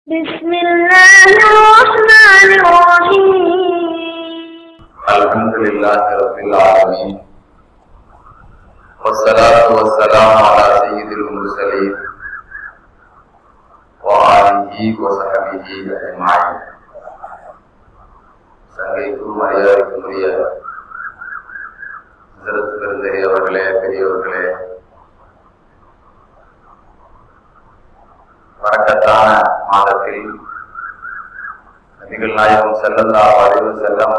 بسم الله الرحمن الرحيم الحمد لله رب العالمين والصلاة والسلام على سيد المرسلين وآله وصحبه أجمعين சங்கைக்கும் மரியாதைக்குரிய சிறப்பு பெருந்தகையவர்களே பெரியவர்களே வழக்கத்தான மாதத்தில் நபிகள் நாயகம் செல்லல்லா அறிவு செல்லம்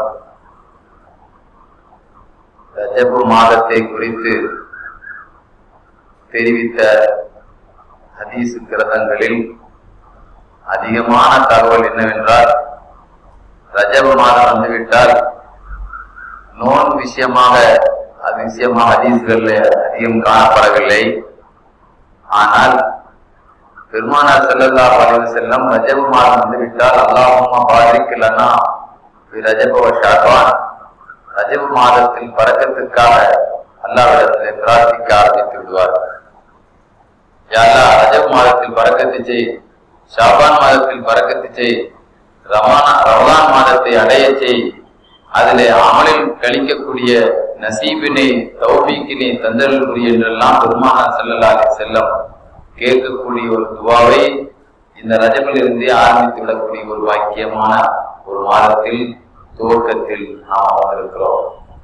ரஜபு மாதத்தை குறித்து தெரிவித்த ஹதீஸ் கிரதங்களில் அதிகமான தகவல் என்னவென்றால் ரஜபு மாதம் வந்துவிட்டால் நோன் விஷயமாக அது விஷயமாக ஹதீஸ்களில் அதிகம் காணப்படவில்லை ஆனால் பெருமானார் செல்லல்லா அலைஹி செல்லம் ரஜபு மாதம் வந்துவிட்டால் அல்லாஹும்மா பாரிக் லனா ஃபி ரஜப வ ஷாபான் ரஜபு மாதத்தில் பறக்கத்துக்காக அல்லாவிடத்திலே பிரார்த்திக்க ஆரம்பித்து விடுவார் யாரா ரஜபு மாதத்தில் பறக்கத்து செய் ஷாபான் மாதத்தில் பறக்கத்து செய் ரமானா ரமலான் மாதத்தை அடைய செய் அதிலே அமலில் கழிக்கக்கூடிய நசீபினை தௌபீக்கினை தந்தல் புரிய என்றெல்லாம் பெருமானார் செல்லல்லா அலைஹி செல்லம் கேட்கக்கூடிய ஒரு துவாவை இந்த ரஜபில் இருந்தே ஆரம்பித்து விடக்கூடிய ஒரு வாக்கியமான ஒரு மாதத்தில் துவக்கத்தில் நாம் அமர்ந்திருக்கிறோம்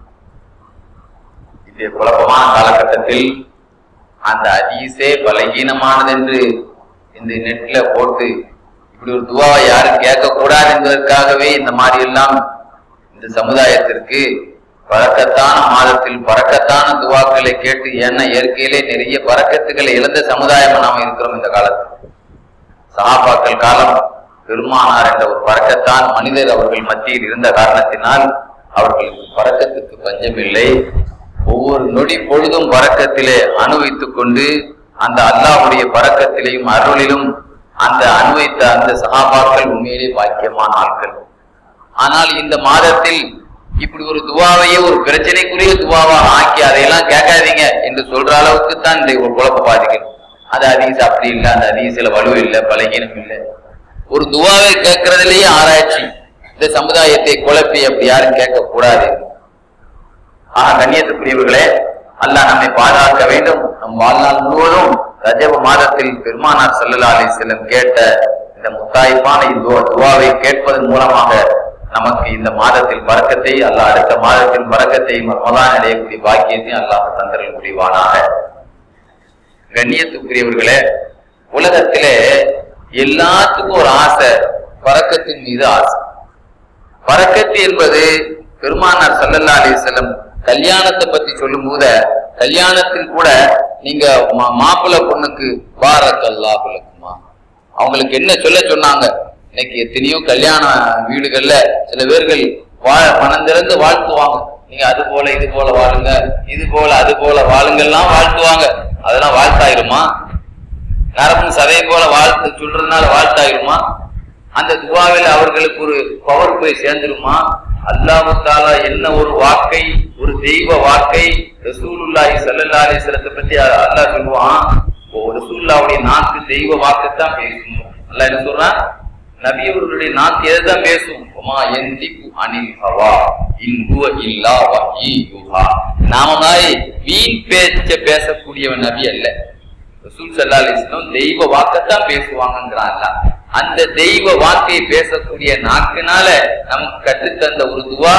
இன்றைய குழப்பமான காலகட்டத்தில் அந்த அதீசே பலகீனமானது என்று இந்த நெட்ல போட்டு இப்படி ஒரு துவாவை யாரும் கேட்கக்கூடாது என்பதற்காகவே இந்த மாதிரி எல்லாம் இந்த சமுதாயத்திற்கு பறக்கத்தான மாதத்தில் பறக்கத்தான துவாக்களை கேட்டு ஏன்னா இயற்கையிலே நிறைய பறக்கத்துகளை இழந்த சமுதாயமா நாம் இருக்கிறோம் இந்த காலத்தில் சகாபாக்கள் காலம் பெருமானார் என்ற ஒரு பறக்கத்தான் மனிதர் அவர்கள் மத்தியில் இருந்த காரணத்தினால் அவர்களுக்கு பறக்கத்துக்கு பஞ்சமில்லை ஒவ்வொரு நொடி பொழுதும் பறக்கத்திலே அனுபவித்துக் கொண்டு அந்த அல்லாஹ்வுடைய பறக்கத்திலேயும் அருளிலும் அந்த அனுபவித்த அந்த சகாபாக்கள் உண்மையிலே பாக்கியமான ஆட்கள் ஆனால் இந்த மாதத்தில் இப்படி ஒரு துவாவையே ஒரு பிரச்சனைக்குரிய துவாவா ஆக்கி அதையெல்லாம் கேட்காதீங்க என்று சொல்ற அளவுக்கு தான் இந்த ஒரு குழப்ப பாதிக்கணும் அது அதீஸ் அப்படி இல்லை அந்த அதீசில வலு இல்லை பலகீனம் இல்லை ஒரு துவாவை கேட்கறதுலயே ஆராய்ச்சி இந்த சமுதாயத்தை குழப்பி அப்படி யாரும் கேட்க கூடாது ஆக கண்ணியத்துக்குரியவர்களே அல்லாஹ் நம்மை பாதுகாக்க வேண்டும் நம் வாழ்நாள் முழுவதும் ரஜப மாதத்தில் பெருமானார் சல்லல்லா அலி செல்லம் கேட்ட இந்த முத்தாய்ப்பான இந்த துவாவை கேட்பதன் மூலமாக நமக்கு இந்த மாதத்தில் பறக்கத்தை அல்லாஹ் அடுத்த மாதத்தில் பறக்கத்தை ரமலான் அடையக்கூடிய பாக்கியத்தையும் அல்லாஹ் தந்தரல் முடிவானாக கண்ணியத்துக்குரியவர்களே உலகத்திலே எல்லாத்துக்கும் ஒரு ஆசை பறக்கத்தின் மீது ஆசை பறக்கத்து என்பது பெருமானார் சல்லல்லா அலி செல்லம் கல்யாணத்தை பத்தி சொல்லும் போத கல்யாணத்தில் கூட நீங்க மா- மாப்பிள்ளை பொண்ணுக்கு பாரக்கல்லா குலக்குமா அவங்களுக்கு என்ன சொல்ல சொன்னாங்க இன்னைக்கு எத்தனையோ கல்யாண வீடுகள்ல சில பேர்கள் வாழ மனம் திறந்து வாழ்த்துவாங்க நீங்க அது போல இது போல வாழுங்க இது போல அது போல வாழுங்கெல்லாம் வாழ்த்துவாங்க அதெல்லாம் வாழ்த்தாயிருமா நரம்பும் சதை போல வாழ்த்து சொல்றதுனால வாழ்த்தாயிருமா அந்த துவாவில் அவர்களுக்கு ஒரு பவர் போய் சேர்ந்துருமா அல்லாஹு தாலா என்ன ஒரு வாக்கை ஒரு தெய்வ வாக்கை ரசூலுல்லாஹி ஸல்லல்லாஹு அலைஹி வஸல்லத்தை பத்தி அல்லாஹ் சொல்லுவான் ஓ ரசூலுல்லாஹ்வுடைய நாக்கு தெய்வ வாக்கைத்தான் பேசும் அல்லாஹ் என்ன சொல்றான் நபி அவர்களுடைய நாக்கு எதுதான் பேசும் உமா எந்திக்கு அனில் ஹவா இன் ஹுவ இல்லா வஹீ யுஹா நாம மாதிரி வீண் பேச்ச பேசக்கூடியவன் நபி அல்ல ரசூல் சல்லா அலிஸ்லாம் தெய்வ வாக்கத்தான் பேசுவாங்கங்கிறான் அல்லாஹ். அந்த தெய்வ வாக்கை பேசக்கூடிய நாக்குனால நமக்கு கற்றுத்தந்த ஒரு துவா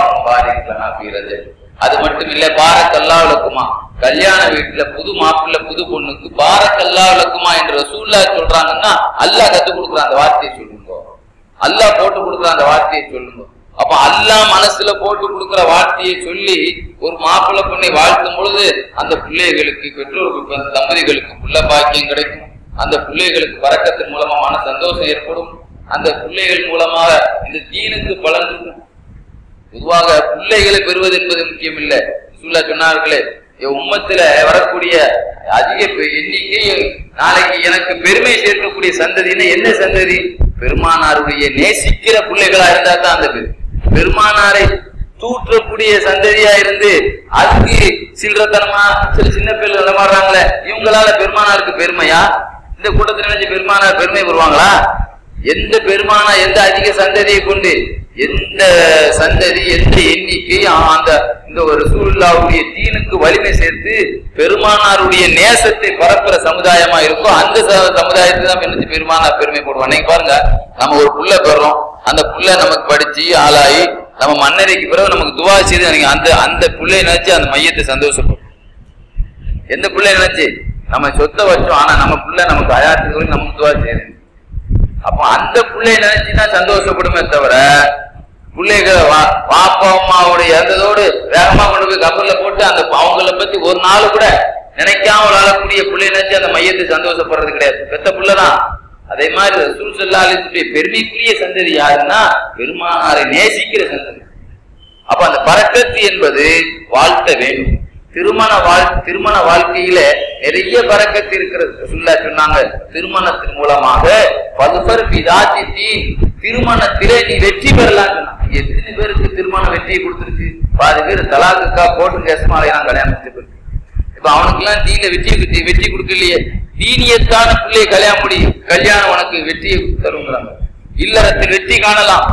அல்லாஹ் அது மட்டும் இல்ல பாரக்கல்லா விளக்குமா கல்யாண வீட்டுல புது மாப்பிள்ளை புது பொண்ணுக்கு பாரக்கல்லா விளக்குமா என்று ரசூல்லா சொல்றாங்கன்னா அல்லாஹ் கத்துக் கொடுக்குற அந்த வார்த்தையை சொல்லுங்க அல்லாஹ் போட்டு கொடுக்குற அந்த வார்த்தையை சொல்லுங்க அப்ப அல்லாஹ் மனசுல போட்டு கொடுக்குற வார்த்தையை சொல்லி ஒரு மாப்பிள்ளை பொண்ணை வாழ்த்தும் பொழுது அந்த பிள்ளைகளுக்கு பெற்றோர்களுக்கு அந்த தம்பதிகளுக்கு புள்ள பாக்கியம் கிடைக்கும் அந்த பிள்ளைகளுக்கு பறக்கத்தின் மூலமா மன சந்தோஷம் ஏற்படும் அந்த பிள்ளைகள் மூலமாக இந்த தீனுக்கு பலன் இருக்கும் பொதுவாக பிள்ளைகளை பெறுவது என்பது முக்கியம் இல்ல சுல்லா சொன்னார்களே என் உம்மத்துல வரக்கூடிய அதிக பெ- எண்ணிக்கை நாளைக்கு எனக்கு பெருமை சேர்க்கக்கூடிய சந்ததின்னா என்ன சந்ததி பெருமானாருடைய நேசிக்கிற பிள்ளைகளா இருந்தா தான் அந்த பேர் பெருமானாரை தூற்றக்கூடிய சந்ததியா இருந்து அதுக்கு சில்லறத்தனமா சில சின்ன பிள்ளைகள் நடமாடுறாங்களே இவங்களால பெருமானாருக்கு பெருமையா இந்த கூட்டத்தில் நினைச்சு பெருமானார் பெருமை பெறுவாங்களா எந்த பெருமானா எந்த அதிக சந்ததியை கொண்டு எந்த சந்ததி எந்த எண்ணிக்கை அந்த இந்த ஒரு சூழ்நிலாவுடைய தீனுக்கு வலிமை சேர்த்து பெருமானாருடைய நேசத்தை பரப்புற சமுதாயமா இருக்கோ அந்த ச- சமுதாயத்துக்கு தான் என்ன பெருமானார் பெருமை போடுவோம் அன்னைக்கு பாருங்க நம்ம ஒரு புள்ள பெறோம் அந்த புள்ள நமக்கு படிச்சு ஆளாகி நம்ம மன்னரைக்கு பிறகு நமக்கு துவா செய்து எனக்கு அந்த அந்த புள்ளைய நினைச்சு அந்த மையத்தை சந்தோஷப்படும் எந்த புள்ளை நினைச்சு நம்ம சொத்தை வச்சோம் ஆனா நம்ம புள்ள நமக்கு அயாத்துக்கு வரைக்கும் நமக்கு துவா செய்யுது அப்ப அந்த புள்ளைய நினைச்சுதான் சந்தோஷப்படுமே தவிர பிள்ளைக பாப்பா அம்மாவுடைய இறந்ததோடு வேகமா கொண்டு போய் கப்பல்ல போட்டு அந்த அவங்கள பத்தி ஒரு நாள் கூட நினைக்காம வாழக்கூடிய பிள்ளை நினைச்சு அந்த மையத்தை சந்தோஷப்படுறது கிடையாது பெத்த புள்ளதான் அதே மாதிரி ரசூல் சல்லாஹுடைய பெருமைக்குரிய சந்ததி யாருன்னா பெருமானாரை நேசிக்கிற சந்ததி அப்ப அந்த பறக்கத்து என்பது வாழ்த்த வேண்டும் திருமண வாழ் திருமண வாழ்க்கையில நிறைய பறக்கத்து இருக்கிறது சொல்ல சொன்னாங்க திருமணத்தின் மூலமாக பல்பர் பிதாத்தி தீன் திருமணத்திலே நீ வெற்றி பெறலாம் சொன்னாங்க. எத்தனை பேருக்கு திருமணம் வெற்றியை கொடுத்துருக்கு பாதி பேர் தலாக்குக்கா கோர்ட்டு கேஸ் மாலையெல்லாம் கல்யாணம் முடிச்சு போயிருக்கு. இப்ப அவனுக்கு எல்லாம் தீன வெற்றி வெற்றி- வெற்றி கொடுக்கலையே தீனியத்தான பிள்ளையை கல்யாணம் முடி கல்யாணம் உனக்கு வெற்றியை தருங்கிறாங்க இல்லறத்தில் வெற்றி காணலாம்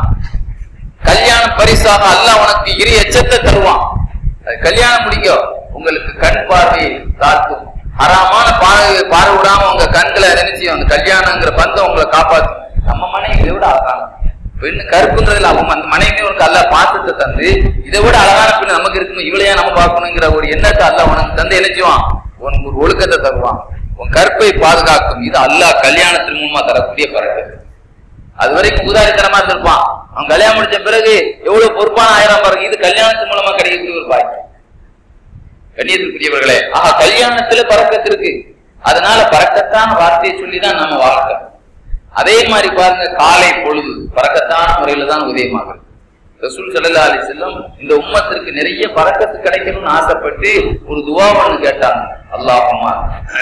கல்யாண பரிசாக அல்லாஹ் உனக்கு இரு எச்சத்தை தருவான் அது கல்யாணம் முடிக்க உங்களுக்கு கண் பார்வையை தாழ்த்தும் ஹராமான பார்வை பார்வை விடாம உங்க கண்களை நினைச்சு அந்த கல்யாணங்கிற பந்தம் உங்களை காப்பாத்தும் நம்ம மனைவி இதை விட அழகான பெண்ணு கருப்புங்கிறதுல அவங்க அந்த மனைவி உனக்கு அல்ல பாசத்தை தந்து இதை விட அழகான பெண்ணு நமக்கு இருக்கணும் இவளையா நம்ம பார்க்கணுங்கிற ஒரு எண்ணத்தை அல்ல உனக்கு தந்து நினைச்சுவான் உனக்கு ஒரு ஒழுக்கத்தை தருவான் உன் கற்பை பாதுகாக்கும் இது அல்லாஹ் கல்யாணத்தின் மூலமா தரக்கூடிய பறக்கத்து அது வரைக்கும் உதாரித்தனமா இருப்பான் அவன் கல்யாணம் முடிச்ச பிறகு எவ்வளவு பொறுப்பான ஆயிரம் பாருங்க இது கல்யாணத்து மூலமா கிடைக்கக்கூடிய ஒரு பாக்கியம் கண்ணியத்திற்குரியவர்களே ஆஹா கல்யாணத்துல பறக்கத்து இருக்கு அதனால பறக்கத்தான வார்த்தையை சொல்லிதான் நம்ம வாழ்க்கணும் அதே மாதிரி பாருங்க காலை பொழுது பறக்கத்தான முறையில தான் உதயமாகுது ரசூல் ஸல்லல்லாஹு அலைஹி செல்லம் இந்த உம்மத்திற்கு நிறைய பறக்கத்து கிடைக்கணும்னு ஆசைப்பட்டு ஒரு துவா ஒண்ணு கேட்டாங்க அல்லாஹும்மா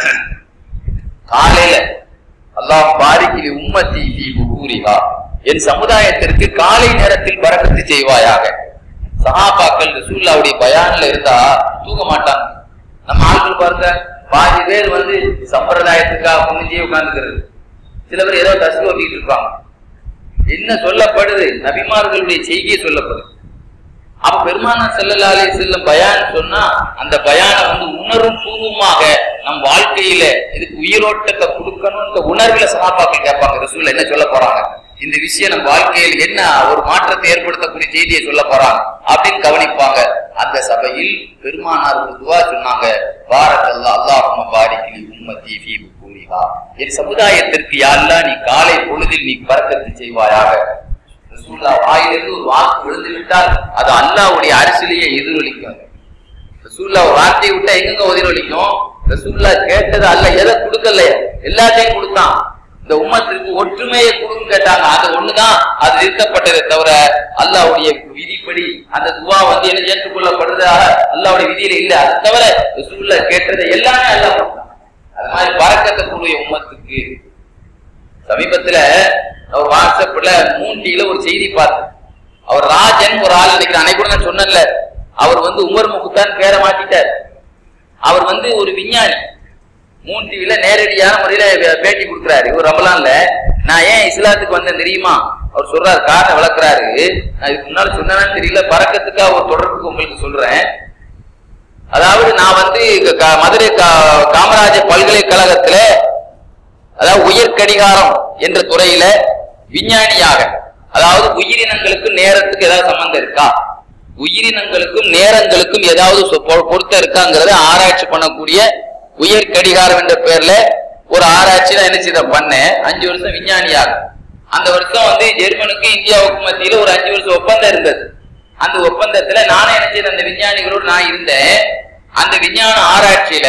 காலையில அல்லாஹ் பாரிக்கிலி உம்மத்தி ஃபீ புகூரிஹா என் சமுதாயத்திற்கு காலை நேரத்தில் பறக்கத்து செய்வாயாக சஹாபாக்கள் ரசூலுல்லாவுடைய பயான்ல இருந்தா தூங்க மாட்டாங்க நம்ம ஆட்கள் பாருங்க பாதி பேர் வந்து சம்பிரதாயத்துக்காக குனிஞ்சே உட்கார்ந்துக்கிறது சில பேர் ஏதோ தசு ஓட்டிட்டு இருப்பாங்க என்ன சொல்லப்படுது நபிமார்களுடைய செய்தியை சொல்லப்படுது அப்ப பெருமான செல்லல்லா அலைஹி செல்லம் பயான் சொன்னா அந்த பயானை வந்து உணரும் பூர்வமாக நம் வாழ்க்கையில இதுக்கு உயிரோட்டத்தை கொடுக்கணும் இந்த உணர்வுல சகாபாக்கள் கேட்பாங்க ரசூல் என்ன சொல்ல போறாங்க இந்த விஷயம் நம்ம வாழ்க்கையில் என்ன ஒரு மாற்றத்தை ஏற்படுத்தக்கூடிய செய்தியை சொல்ல போறாங்க அப்படின்னு கவனிப்பாங்க அந்த சபையில் பெருமானார் ஒரு துவா சொன்னாங்க பாரக்கல்லா அல்லாஹும்ம பாரிக்கிலி உம்மத்தி ஃபீ புகூரிஹா என் சமுதாயத்திற்கு யாரெல்லாம் நீ காலை பொழுதில் நீ பறக்கத்து செய்வாயாக ரசூல்லா வாயிலிருந்து ஒரு வாக்கு விழுந்து விட்டால் அது அல்லாஹ்வுடைய அரசிலேயே எதிரொலிக்கும் ரசூல்லா ஒரு வார்த்தையை விட்டா எங்கெங்க எதிரொலிக்கும் ரசூல்லா கேட்டது அல்ல எதை கொடுக்கல எல்லாத்தையும் கொடுத்தான் இந்த உம்மத்திற்கு ஒற்றுமையை கொடுன்னு கேட்டாங்க அது ஒண்ணுதான் அது நிறுத்தப்பட்டதை தவிர அல்லாஹ்வுடைய விதிப்படி அந்த துவா வந்து என்ன ஏற்றுக்கொள்ளப்படுறதாக அல்லாஹ்வுடைய விதியில இல்ல அது தவிர ரசூல்லா கேட்டதை எல்லாமே அல்லாஹ் கொடுத்தான் அது மாதிரி பறக்கக்கூடிய உம்மத்துக்கு சமீபத்துல ஒரு வாட்ஸ்அப்ல மூண்டியில ஒரு செய்தி பார்த்தேன் அவர் ராஜன் ஒரு ஆள் நினைக்கிறேன் அன்னைக்கு கூட நான் சொன்னேன்ல அவர் வந்து உமர் முகுத்தான் பேரை மாத்திட்டார் அவர் வந்து ஒரு விஞ்ஞானி மூன் டிவில நேரடியான முறையில வே- பேட்டி கொடுக்குறாரு இவர் ரமலான்ல நான் ஏன் இஸ்லாத்துக்கு வந்தேன் தெரியுமா அவர் சொல்றாரு காரணம் விளக்குறாரு நான் இதுக்கு முன்னால சொன்னேன்னு தெரியல பறக்கத்துக்காக ஒரு தொடர்புக்கு உங்களுக்கு சொல்றேன் அதாவது நான் வந்து இங்க க- மதுரை கா- காமராஜர் பல்கலைக்கழகத்துல அதாவது உயிர் கடிகாரம் என்ற துறையில விஞ்ஞானியாக அதாவது உயிரினங்களுக்கும் நேரத்துக்கு ஏதாவது சம்பந்தம் இருக்கா உயிரினங்களுக்கும் நேரங்களுக்கும் ஏதாவது சொ- பொ- பொருத்தம் இருக்காங்கிறத ஆராய்ச்சி பண்ணக்கூடிய உயர் கடிகாரம் என்ற பேர்ல ஒரு ஆராய்ச்சி நான் என்ன செய்த பண்ணேன் அஞ்சு வருஷம் விஞ்ஞானியாக அந்த வருஷம் வந்து ஜெர்மனுக்கும் இந்தியாவுக்கும் மத்தியில ஒரு அஞ்சு வருஷம் ஒப்பந்தம் இருந்தது அந்த ஒப்பந்தத்துல நானே என்ன செய்த அந்த விஞ்ஞானிகளோடு நான் இருந்தேன் அந்த விஞ்ஞான ஆராய்ச்சியில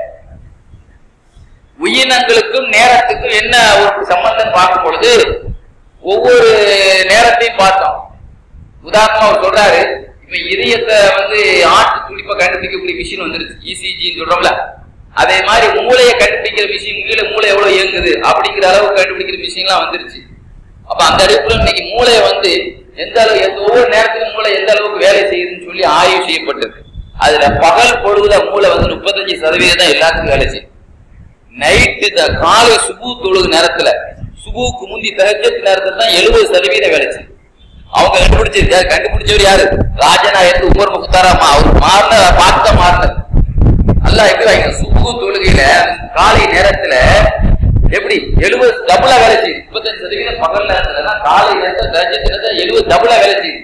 உயிரினங்களுக்கும் நேரத்துக்கும் என்ன ஒரு சம்பந்தம் பார்க்கும் பொழுது ஒவ்வொரு நேரத்தையும் பார்த்தோம் உதாரணமா அவர் சொல்றாரு இப்ப இதயத்தை வந்து ஆட்டு துடிப்பை கண்டுபிடிக்கக்கூடிய மிஷின் வந்துருச்சு இசிஜின்னு சொல்றோம்ல அதே மாதிரி மூளையை கண்டுபிடிக்கிற மிஷின் கீழே மூளை எவ்வளவு இயங்குது அப்படிங்கிற அளவு கண்டுபிடிக்கிற மிஷின்லாம் வந்துருச்சு அப்ப அந்த அடிப்புல இன்னைக்கு மூளையை வந்து எந்த அளவு எந்த ஒவ்வொரு நேரத்துக்கும் மூளை எந்த அளவுக்கு வேலை செய்யுதுன்னு சொல்லி ஆய்வு செய்யப்பட்டது அதுல பகல் பொழுதுல மூளை வந்து முப்பத்தஞ்சு சதவீதம் தான் எல்லாத்துக்கும் வேலை செய்யும் நைட்டு இந்த காலை சுபு தொழுகு நேரத்துல சுபுக்கு முந்தி தகஜத் நேரத்துல தான் எழுபது சதவீதம் வேலை செய்யுது அவங்க கண்டுபிடிச்சது யார் கண்டுபிடிச்சவர் யாரு ராஜநாயகத்து உமர் முக்தாராமா அவர் மாறின பார்த்த மாறினது அல்லாஹ் எப்படி வைங்க சுபு தொழுகையில காலை நேரத்துல எப்படி எழுபது டபுளா வேலை செய்யுது முப்பத்தஞ்சு சதவீதம் பகல் நேரத்துல காலை நேரத்துல தகஜத்துல எழுபது டபுளா வேலை செய்யுது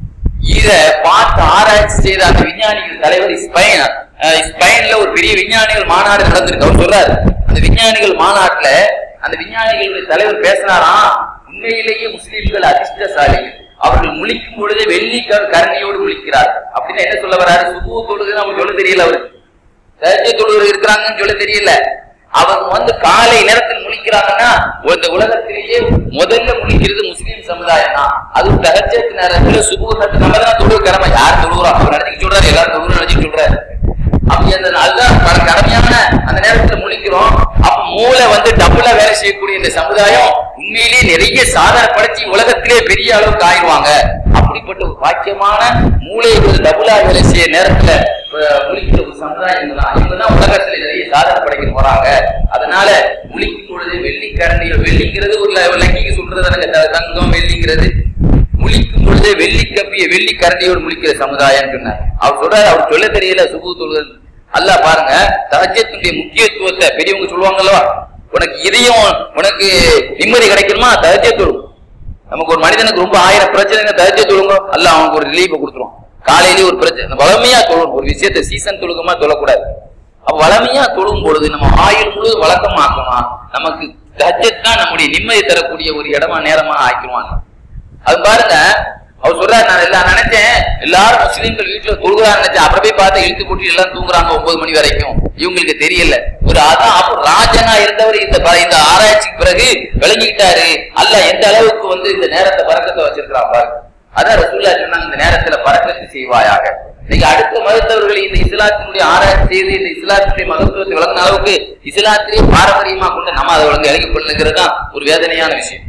இத பார்த்து ஆராய்ச்சி செய்த அந்த விஞ்ஞானிகள் தலைவர் ஸ்பெயின் அஹ் ஸ்பெயின்ல ஒரு பெரிய விஞ்ஞானிகள் மாநாடு நடந்திருக்கு அவர் சொல்றாரு அந்த விஞ்ஞானிகள் மாநாட்டுல அந்த விஞ்ஞானிகளுடைய தலைவர் பேசினாராம் உண்மையிலேயே முஸ்லிம்கள் அதிர்ஷ்டசாலிகள் அவர்கள் முழிக்கும் பொழுதே வெள்ளி க- கரணியோடு முழிக்கிறார் அப்படின்னு என்ன சொல்ல வர்றாரு சுபு தொழுதுன்னு அவங்க சொல்ல தெரியல அவருக்கு தஜ்ஜு தொழுவர் இருக்கிறாங்கன்னு சொல்ல தெரியல அவங்க வந்து காலை நேரத்தில் முழிக்கிறாங்கன்னா இந்த உலகத்திலேயே முதல்ல முழிக்கிறது முஸ்லீம் சமுதாயம் தான் அதுவும் தகஜத்து நேரத்துல சுபு நேரத்துல நம்ம தான் தொழுவு கடமை யார் தொழுகிறோம் அவர் நடத்திக்க சொல்றாரு எல்லாரும் தொழுவு நடத்திக்க சொல்றாரு அப்படி அந்த அதுதான் பல கடமையான அந்த நேரத்துல முழிக்கிறோம் அப்ப மூளை வந்து டபுளா வேலை செய்யக்கூடிய இந்த சமுதாயம் உண்மையிலேயே நிறைய சாதனை படைச்சு உலகத்திலே பெரிய அளவுக்கு ஆயிடுவாங்க அப்படிப்பட்ட ஒரு பாக்கியமான மூளை ஒரு டபுளா வேலை செய்ய நேரத்துல அஹ், முழிக்கிற ஒரு சமுதாயம் தான் இவங்க தான் உலகத்துல நிறைய சாதனை படைக்க போறாங்க அதனால முழிக்கும் பொழுது வெள்ளிக்கரண்டி வெள்ளிங்கிறது ஒரு ல- லக்கிக்கு சொல்றது எனக்கு த- தங்கம் வெள்ளிங்கிறது முழிக்கும் பொழுதே வெள்ளி கப்பிய வெள்ளி கரண்டியோடு முழிக்கிற சமுதாயம் சொன்னார் அவர் சொல்றாரு அவர் சொல்ல தெரியல சுபு தொழுகிறது அல்லாஹ் பாருங்க தஹஜத்துடைய முக்கியத்துவத்தை பெரியவங்க சொல்லுவாங்க அல்லவா உனக்கு இதயம் உனக்கு நிம்மதி கிடைக்கணுமா தஹஜத் தொழும் நமக்கு ஒரு மனிதனுக்கு ரொம்ப ஆயிரம் பிரச்சனைங்க தஹஜத் தொழுங்க அல்லாஹ் அவனுக்கு ஒரு ரிலீஃபை கொடுத்துரும் காலையிலேயே ஒரு பிரச்சனை வளமையா தொழும் ஒரு விஷயத்தை சீசன் தொழுகமா தொழக்கூடாது அப்ப வளமையா தொழும் பொழுது நம்ம ஆயுள் முழு வழக்கமாக்கணும் நமக்கு தஹஜத் தான் நம்முடைய நிம்மதி தரக்கூடிய ஒரு இடமா நேரமா ஆக்கிடுவாங்க அது பாருங்க அவர் சொல்றாரு நான் எல்லாம் நினைச்சேன் எல்லாரும் முஸ்லீம்கள் வீட்டுல தொழுகிறான்னு நினைச்சேன் அப்புறம் போய் பார்த்தா இழுத்து போட்டு எல்லாம் தூங்குறாங்க ஒன்பது மணி வரைக்கும் இவங்களுக்கு தெரியல ஒரு அதான் அப்ப ராஜனா இருந்தவர் இந்த ப- இந்த ஆராய்ச்சிக்கு பிறகு விளங்கிட்டாரு அல்ல எந்த அளவுக்கு வந்து இந்த நேரத்தை பறக்கத்தை வச்சிருக்கிறான் பாருங்க அதான் ரசூல்லா சொன்னாங்க இந்த நேரத்துல பறக்கத்து செய்வாயாக இன்னைக்கு அடுத்த மதத்தவர்கள் இந்த இஸ்லாத்தினுடைய ஆராய்ச்சி செய்து இந்த இஸ்லாத்தினுடைய மகத்துவத்தை விளங்கின அளவுக்கு இஸ்லாத்திலேயே பாரம்பரியமா கொண்டு நம்ம அதை விளங்க இறங்கி கொள்ளுங்கிறது தான் ஒரு வேதனையான விஷயம்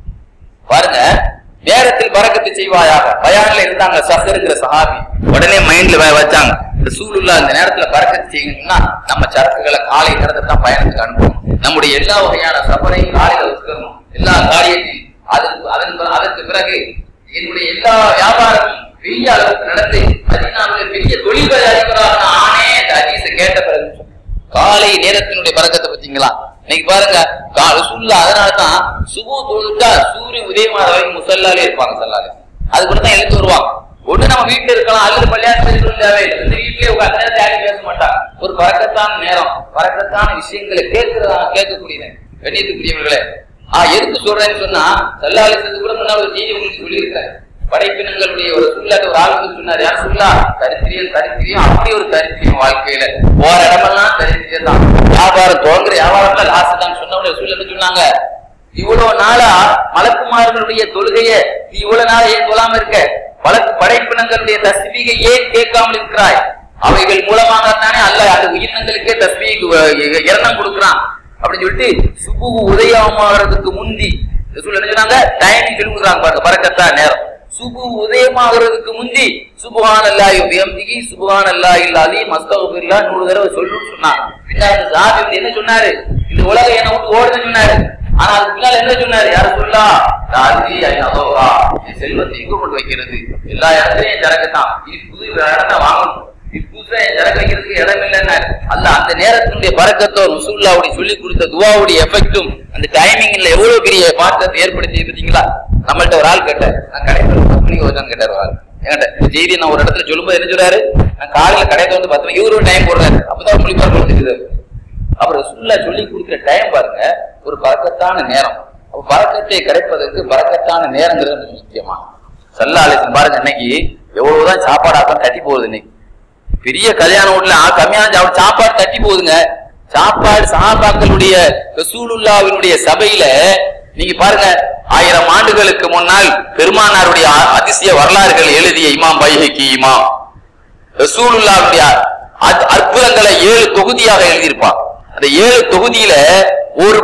பாருங்க நேரத்தில் பறக்கத்து செய்வாயாக பயான்ல இருந்தாங்க சஹருங்கிற சஹாபி உடனே மைண்ட்ல வச்சாங்க ரசூலுல்லாஹ் இந்த நேரத்துல பறக்கத்து செய்யணும்னா நம்ம சரக்குகளை காலை நேரத்தை தான் பயணத்துக்கு அனுப்பணும் நம்முடைய எல்லா வகையான சபரையும் காலையில வச்சுக்கணும் எல்லா காரியத்தையும் அதற்கு அதன் பிற- அதற்கு பிறகு என்னுடைய எல்லா வியாபாரமும் பெரிய அளவுக்கு நடந்து மதீனாவுல பெரிய தொழில்கள் அதிபராக ஆனே இந்த ஹதீஸை கேட்ட பிறகு காலை நேரத்தினுடைய பறக்கத்தை பார்த்தீங்களா இன்னைக்கு பாருங்க கால சுல்லா அதனால தான் சுபு தொழுட்டா சூரியன் உதயமாத வரைக்கும் முசல்லாலே இருப்பாங்க சல்லாலே அதுக்குள்ள தான் எழுந்து வருவாங்க ஒண்ணு நம்ம வீட்டுல இருக்கலாம் அல்லது பள்ளியாட்டு இருக்கலாம் தேவையில்லை இந்த வீட்லயே உட்கார்ந்து நேரத்தை யாரும் பேச மாட்டாங்க ஒரு பறக்கத்தான நேரம் பறக்கத்தான விஷயங்களை கேட்கிறதா கேட்கக்கூடியது கண்ணியத்துக்குரியவர்களே ஆ எதுக்கு சொல்றேன்னு சொன்னா சல்லாலேசத்து கூட முன்னாடி ஒரு செய்தி உங்களுக்கு சொல்லியிருக்கிறேன் படைப்பினங்களுடைய ஒரு சூழ்நிலை ஒரு ஆள் வந்து சொன்னார் யார் சொல்லா தரித்திரியம் தரித்திரியம் அப்படி ஒரு தரித்திரியம் வாழ்க்கையில போற இடமெல்லாம் தரித்திரியம் தான் வியாபாரம் துவங்குற வியாபாரத்துல லாஸ் தான் சொன்ன சூழ்நிலை சொன்னாங்க இவ்வளவு நாளா மலக்குமார்களுடைய தொழுகைய நீ இவ்வளவு நாளா ஏன் சொல்லாம இருக்க வழக்கு படைப்பினங்களுடைய தஸ்மீகை ஏன் கேட்காமல் இருக்கிறாய் அவைகள் மூலமாக தானே அல்ல அந்த உயிரினங்களுக்கே தஸ்மீக இரணம் கொடுக்கிறான் அப்படின்னு சொல்லிட்டு சுபு உதயமாகிறதுக்கு முந்தி ரசூல் என்ன சொன்னாங்க டைமிங் சொல்லி கொடுக்குறாங்க பாருங்க பறக்கத்தா நேரம் சுபு உதயமாகிறதுக்கு முந்தி சுபஹான் அல்லாஹி பிஹம்திஹி சுபஹான் அல்லாஹி அலீம் அஸ்தக்ஃபிருல்லாஹ் நூறு தடவை சொல்லுன்னு சொன்னாங்க பின்னாடி அந்த சாஹிப் வந்து என்ன சொன்னாரு இந்த உலகம் என்ன விட்டு ஓடுதுன்னு சொன்னாரு ஆனா அதுக்கு பின்னால என்ன சொன்னாரு யார சொல்லா ராஜி ஐநா செல்வத்தை எங்க கொண்டு வைக்கிறது எல்லா இடத்துலயும் சரக்கு தான் இது புது இடத்த வாங்கணும் இது புதுசா என் சரக்கு வைக்கிறதுக்கு இடம் இல்லைன்னு அல்ல அந்த நேரத்தினுடைய பறக்கத்தோ ரசூல்லாவுடைய சொல்லி கொடுத்த துவாவுடைய எஃபெக்டும் அந்த டைமிங்ல எவ்வளவு பெரிய மாற்றத்தை ஏற்படுத்தி பார்த்தீங்களா நம்மள்ட்ட ஒரு ஆள் கேட்டார் நான் கடையில் பத்து மணிக்கு வருதான்னு கேட்டார் ஒரு ஆள் என்கிட்ட இந்த செய்தி நான் ஒரு இடத்துல சொல்லும்போது என்ன சொல்றாரு நான் காலையில கடையில வந்து பத்து மணி இவரு டைம் போடுறாரு அப்பதான் ஒரு மொழிபார் கொடுத்துருக்காரு அப்புறம் ரசூல்லா சொல்லி கொடுக்குற டைம் பாருங்க ஒரு பறக்கத்தான நேரம் அப்ப பறக்கத்தை கிடைப்பதற்கு பறக்கத்தான நேரங்கிறது ரொம்ப முக்கியமா சல்லாலேசன் பாருங்க இன்னைக்கு எவ்வளவுதான் சாப்பாடு ஆக்கம் தட்டி போகுது இன்னைக்கு பெரிய கல்யாண வீட்டுல ஆ கம்மியான சாப்பாடு சாப்பாடு தட்டி போகுதுங்க சாப்பாடு சஹாபாக்களுடைய ரசூலுல்லாவினுடைய சபையில நீங்க பாருங்க ஆயிரம் ஆண்டுகளுக்கு முன்னால் பெருமானாருடைய அ- அதிசய வரலாறுகள் எழுதிய இமாம் பைஹக்கி இமாம் ரசூலுல்லாவுடைய அற்- அற்புதங்களை ஏழு தொகுதியாக எழுதியிருப்பான் அந்த ஏழு தொகுதியில ஒரு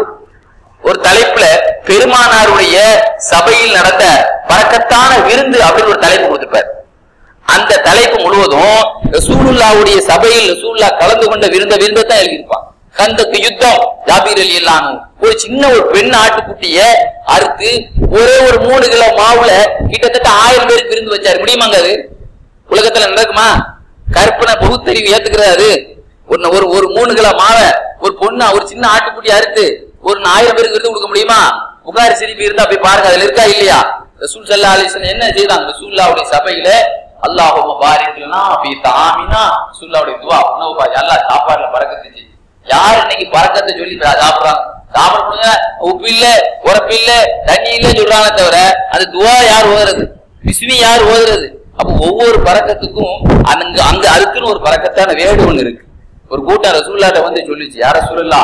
ஒரு தலைப்புல பெருமானாருடைய சபையில் நடந்த பறக்கத்தான விருந்து அப்படின்னு ஒரு தலைப்பு கொடுத்திருப்பார் அந்த தலைப்பு முழுவதும் ரசூலுல்லாவுடைய சபையில் ரசூலுல்லா கலந்து கொண்ட விருந்த விருந்தை தான் எழுதியிருப்பான் கந்தக்கு யுத்தம் ஜாபீர் அலி எல்லாம் ஒரு சின்ன ஒரு பெண் ஆட்டுக்குட்டிய அறுத்து ஒரே ஒரு மூணு கிலோ மாவுல கிட்டத்தட்ட ஆயிரம் பேருக்கு விருந்து வச்சாரு முடியுமாங்க அது உலகத்துல நடக்குமா கற்பனை பகுத்தறிவு ஏத்துக்கிறாரு ஒரு ஒரு ஒரு மூணு கிலோ மாவை ஒரு பொண்ணு ஒரு சின்ன ஆட்டுக்குட்டி அறுத்து ஒரு ஆயிரம் பேருக்கு விருந்து கொடுக்க முடியுமா புகாரி சிரிப்பு இருந்தா போய் பாருங்க அதுல இருக்கா இல்லையா ரசூல் சல்லா அலிஸ்லாம் என்ன செய்தாங்க ரசூல்லாவுடைய சபையில அல்லாஹும்ம பாரிக்லனா ஃபீ தாமினா ரசூல்லாவுடைய துவா உணவு பாய் அல்லாஹ் சாப்பாடுல பறக்கத்து செய் யார் இன்னைக்கு பறக்கத்தை சொல்லி சாப்பிடுறாங்க சாப்பிடுங்க உப்பு இல்ல உரப்பு இல்ல தண்ணி இல்ல சொல்றாங்க தவிர அந்த துவா யார் ஓதுறது விஸ்மி யார் ஓதுறது அப்ப ஒவ்வொரு பறக்கத்துக்கும் அங்க அங்க அதுக்குன்னு ஒரு பறக்கத்தான வேடு ஒண்ணு இருக்கு ஒரு கூட்டம் ரசூல்லாட்ட வந்து சொல்லிச்சு யார சொல்லலா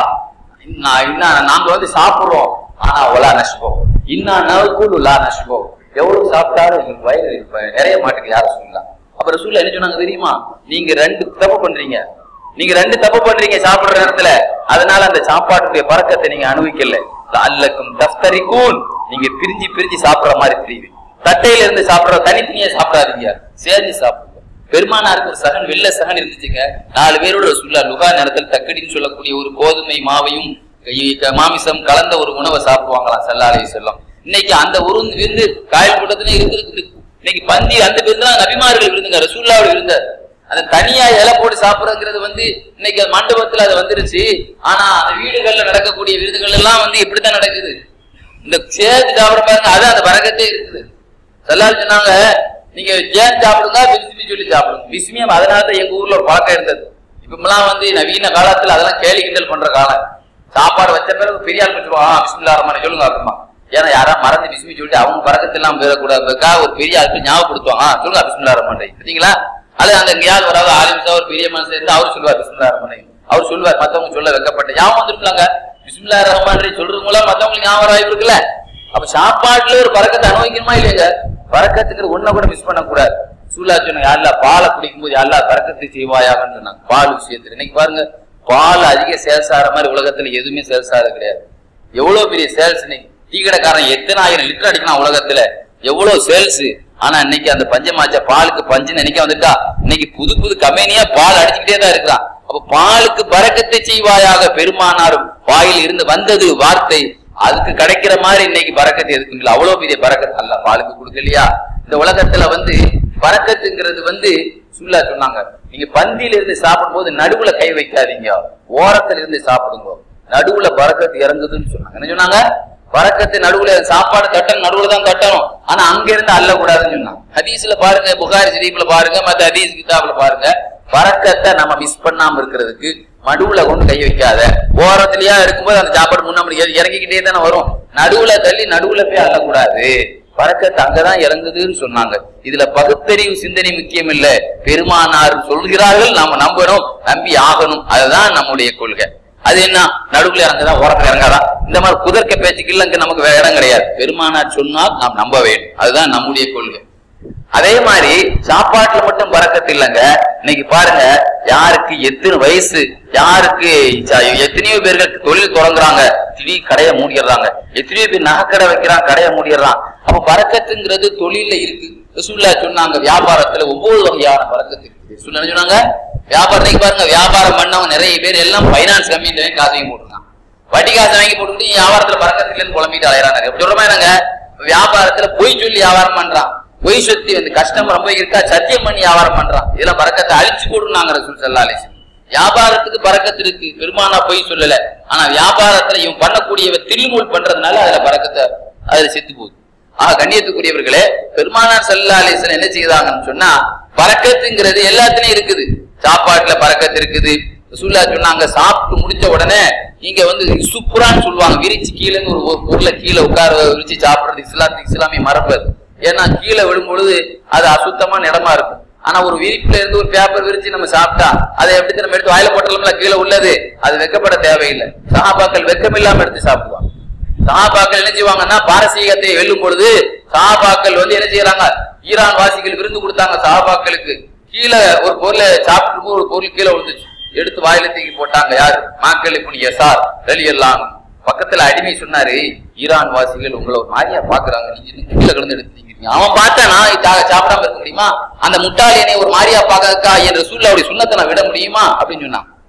இன்னா நாங்க வந்து சாப்பிடுறோம் ஆனா ஒலா நஷ்போம் இன்னா நவுக்குள் லா நஷ்போம் எவ்வளவு சாப்பிட்டாலும் எங்களுக்கு வயிறு இப்ப நிறைய மாட்டுக்கு யார சொல்லலாம் அப்ப ரசூல்லா என்ன சொன்னாங்க தெரியுமா நீங்க ரெண்டு தப்பு பண்றீங்க நீங்க ரெண்டு தப்பு பண்றீங்க சாப்பிடுற நேரத்துல அதனால அந்த சாப்பாட்டுடைய பறக்கத்தை நீங்க அனுபவிக்கல அல்லக்கும் தஃப்தரிக்கூன் நீங்க பிரிஞ்சு பிரிஞ்சு சாப்பிடுற மாதிரி தெரியுது தட்டையில இருந்து சாப்பிடுற தனித்தனியா சாப்பிடாதீங்க சேர்ந்து சாப்பிடுங்க பெருமானாருக்கு ஒரு சகன் வெள்ள சகன் இருந்துச்சுங்க நாலு பேரோட சுல்லா லுகா நேரத்தில் தக்கடின்னு சொல்லக்கூடிய ஒரு கோதுமை மாவையும் இ- மாமிசம் கலந்த ஒரு உணவை சாப்பிடுவாங்களாம் சல்லாலை செல்லம் இன்னைக்கு அந்த ஒரு விருந்து காயல் கூட்டத்துல இருக்கு இருக்குது இன்னைக்கு பந்தி அந்த விருந்து தான் நபிமார்கள் விருந்துங்க ரசூல்லாவோட விருந்த அந்த தனியா இலை போட்டு சாப்பிடுறது வந்து இன்னைக்கு அது மண்டபத்துல அது வந்துருச்சு ஆனா அந்த வீடுகள்ல நடக்கக்கூடிய விருதுகள் எல்லாம் வந்து இப்படித்தான் நடக்குது இந்த சேர்த்து சாப்பிட பாருங்க அது அந்த வரகத்தே இருக்குது எல்லாரும் சொன்னாங்க நீங்க ஏன் சாப்பிடுங்க பிஸ்மி சொல்லி சாப்பிடுங்க பிஸ்மியம் அதனால தான் எங்க ஊர்ல ஒரு பழக்கம் இருந்தது இப்பெல்லாம் வந்து நவீன காலத்துல அதெல்லாம் கேலி கிண்டல் பண்ற காலம் சாப்பாடு வச்ச பிறகு பெரிய ஆள் வச்சிருவான் பிஸ்மில்லா ரஹ்மான் சொல்லுங்க அப்படிமா ஏன்னா யாரா மறந்து பிஸ்மி சொல்லிட்டு அவங்க பறக்கத்து எல்லாம் போயிடக்கூடாதுக்காக ஒரு பெரிய ஆளுக்கு ஞாபகப்படுத்துவாங்க ஆ, சொல்லுங்க பிஸ்மில்லா ரஹ்மான் சரிங்களா அது அந்த எங்கேயாவது வராது ஆலிம்சா ஒரு பெரிய மனுஷன் இருந்து அவர் சொல்லுவார் பிஸ்மில்லா ரஹ்மான் அவர் சொல்லுவார் மத்தவங்க சொல்ல வைக்கப்பட்ட ஞாபகம் வந்திருக்காங்க பிஸ்மில்லா ரஹ்மான் சொல்றது மூலம் மத்தவங்களுக்கு ஞாபகம் வாய்ப்பு இருக்குல்ல அப்ப சாப்பாட்டுல ஒரு பறக்கத்தை அனுபவிக்கணுமா இல்லையாங்க பறக்கத்துக்கு ஒன்ன கூட மிஸ் பண்ணக்கூடாது சூலா சொன்னாங்க யாருல பாலை குடிக்கும் போது யாருல பறக்கத்தை செய்வாயாகன்னு சொன்னாங்க பால் விஷயத்துல இன்னைக்கு பாருங்க பால் அதிக சேல்ஸ் ஆகிற மாதிரி உலகத்துல எதுவுமே சேல்ஸ் ஆகிறது கிடையாது எவ்வளவு பெரிய சேல்ஸ் இன்னைக்கு டீ கடைக்காரன் எத்தனை ஆயிரம் லிட்டர் அடிக்கலாம் உலகத்துல எவ்வளவு சேல்ஸ் ஆனா இன்னைக்கு அந்த பஞ்சமாச்ச பாலுக்கு பஞ்சு நினைக்க வந்துட்டா இன்னைக்கு புது புது கம்பெனியா பால் அடிச்சுக்கிட்டே தான் இருக்கிறான் அப்ப பாலுக்கு பறக்கத்தை செய்வாயாக பெருமானாரும் வாயில் இருந்து வந்தது வார்த்தை அதுக்கு கிடைக்கிற மாதிரி இன்னைக்கு பறக்கத்து எதுக்கும் இல்ல அவ்வளவு பெரிய பறக்கத்து அல்ல பாலுக்கு கொடுக்கலையா இந்த உலகத்துல வந்து பறக்கத்துங்கிறது வந்து சுல்லா சொன்னாங்க நீங்க பந்தியில இருந்து சாப்பிடும்போது நடுவுல கை வைக்காதீங்க ஓரத்துல இருந்து சாப்பிடுங்க நடுவுல பறக்கத்து இறங்குதுன்னு சொன்னாங்க என்ன சொன்னாங்க பறக்கத்து நடுவுல சாப்பாடு தட்டணும் நடுவுல தான் தட்டணும் ஆனா அங்க இருந்து அள்ள கூடாதுன்னு சொன்னாங்க ஹதீஸ்ல பாருங்க புகாரி ஷரீஃப்ல பாருங்க மத்த ஹதீஸ் கிதாப்ல பாருங்க பறக்கத்தை நம்ம மிஸ் பண்ணாம இருக்கிறதுக்கு நடுவுல கொண்டு கை வைக்காத ஓரத்திலயா இருக்கும்போது அந்த சாப்பாடு முன்னாடி இற- இறங்கிக்கிட்டே தானே வரும் நடுவுல தள்ளி நடுவுல போய் அள்ளக்கூடாது பறக்கத்து அங்கதான் இறங்குதுன்னு சொன்னாங்க இதுல பகுத்தறிவு சிந்தனை முக்கியம் இல்ல பெருமானார் சொல்கிறார்கள் நாம நம்பணும் நம்பி ஆகணும் அதுதான் நம்முடைய கொள்கை அது என்ன நடுவுல இறங்குதா ஓரத்துல இறங்காதா இந்த மாதிரி குதர்க்க பேச்சுக்கு இல்ல இங்க நமக்கு வேற இடம் கிடையாது பெருமானார் சொன்னால் நாம் நம்ப வேண்டும் அதுதான் நம்முடைய கொள்கை அதே மாதிரி சாப்பாட்டுல மட்டும் பறக்கத்து இல்லைங்க இன்னைக்கு பாருங்க யாருக்கு எத்தனை வயசு யாருக்கு ச- எத்தனையோ பேர்கள் தொழில் தொடங்குறாங்க திடீர் கடையை மூடிடுறாங்க எத்தனையோ பேர் நகைக்கடை வைக்கிறான் கடையை மூடிடுறான் அப்ப பறக்கத்துங்கிறது தொழில்ல இருக்கு ரசூலுல்லாஹ் சொன்னாங்க வியாபாரத்துல ஒவ்வொரு வகையான பறக்கத்து இருக்கு ரசூலுல்லாஹ் என்ன சொன்னாங்க வியாபாரத்துக்கு பாருங்க வியாபாரம் பண்ணவங்க நிறைய பேர் எல்லாம் பைனான்ஸ் கம்பெனில காசு வாங்கி போட்டுருக்காங்க வட்டி காசு வாங்கி போட்டுக்கிட்டு வியாபாரத்துல பறக்கத்துலன்னு புலம்பிட்டு அலையறாங்க எப்படி சொல்றமா என்னங்க வியாபாரத்துல பொய் சொல்லி வியாபாரம் பண்றான் பொய் சொத்தி வந்து கஷ்டம் ரொம்ப இருக்கா சத்தியம் பண்ணி வியாபாரம் பண்றான் இதெல்லாம் பறக்கத்தை அழிச்சு போடுனாங்க ரசூல் ஸல்லல்லாஹு அலைஹி வஸல்லம். வியாபாரத்துக்கு பறக்கத்து இருக்கு பெருமானா பொய் சொல்லல ஆனா வியாபாரத்துல இவன் பண்ணக்கூடிய தில்முல் பண்றதுனால அதுல பறக்கத்தை அதுல செத்து போகுது ஆக கண்ணியத்துக்குரியவர்களே பெருமானார் ஸல்லல்லாஹு அலைஹி வஸல்லம் என்ன செய்தாங்கன்னு சொன்னா பறக்கத்துங்கிறது எல்லாத்துலயும் இருக்குது சாப்பாட்டுல பறக்கத்து இருக்குது ரசூல்லா சொன்னாங்க சாப்பிட்டு முடிச்ச உடனே இங்க வந்து சுப்புரான்னு சொல்லுவாங்க விரிச்சு கீழே ஒரு ஒரு பொருளை கீழே உட்கார விரிச்சு சாப்பிடுறது இஸ்லாத்துக்கு இஸ்லாமிய மரபு அது. ஏன்னா கீழே விழும் பொழுது அது அசுத்தமான இடமா இருக்கும் ஆனா ஒரு விரிப்புல இருந்து ஒரு பேப்பர் விரிச்சு நம்ம சாப்பிட்டா அதை எப்படி நம்ம எடுத்து வாயில போட்டோம்ல கீழே உள்ளது அது வெக்கப்பட தேவையில்லை சஹாபாக்கள் வெக்கம் இல்லாம எடுத்து சாப்பிடுவாங்க சஹாபாக்கள் என்ன செய்வாங்கன்னா பாரசீகத்தை வெல்லும் பொழுது சஹாபாக்கள் வந்து என்ன செய்யறாங்க ஈரான் வாசிகள் விருந்து கொடுத்தாங்க சஹாபாக்களுக்கு கீழே ஒரு பொருளை சாப்பிட்டு ஒரு பொருள் கீழே விழுந்துச்சு எடுத்து வாயில தூக்கி போட்டாங்க யாரு மாக்கள் இப்படி எசார் வெளியெல்லாம் பக்கத்துல அடிமை சொன்னாரு ஈரான் வாசிகள் உங்களை ஒரு மாதிரியா பாக்குறாங்க நீங்க இன்னும் கீழே கிடந்து எடுத்துட்டீங்க அவன் பார்த்தானா இதாக சாப்பிடாம இருக்க முடியுமா அந்த முட்டாள் என்னை ஒரு மாதிரியா பாக்கா என்ற சூழ்நிலை சுண்ணத்தை நான் விட முடியுமா அப்படின்னு சொன்னான்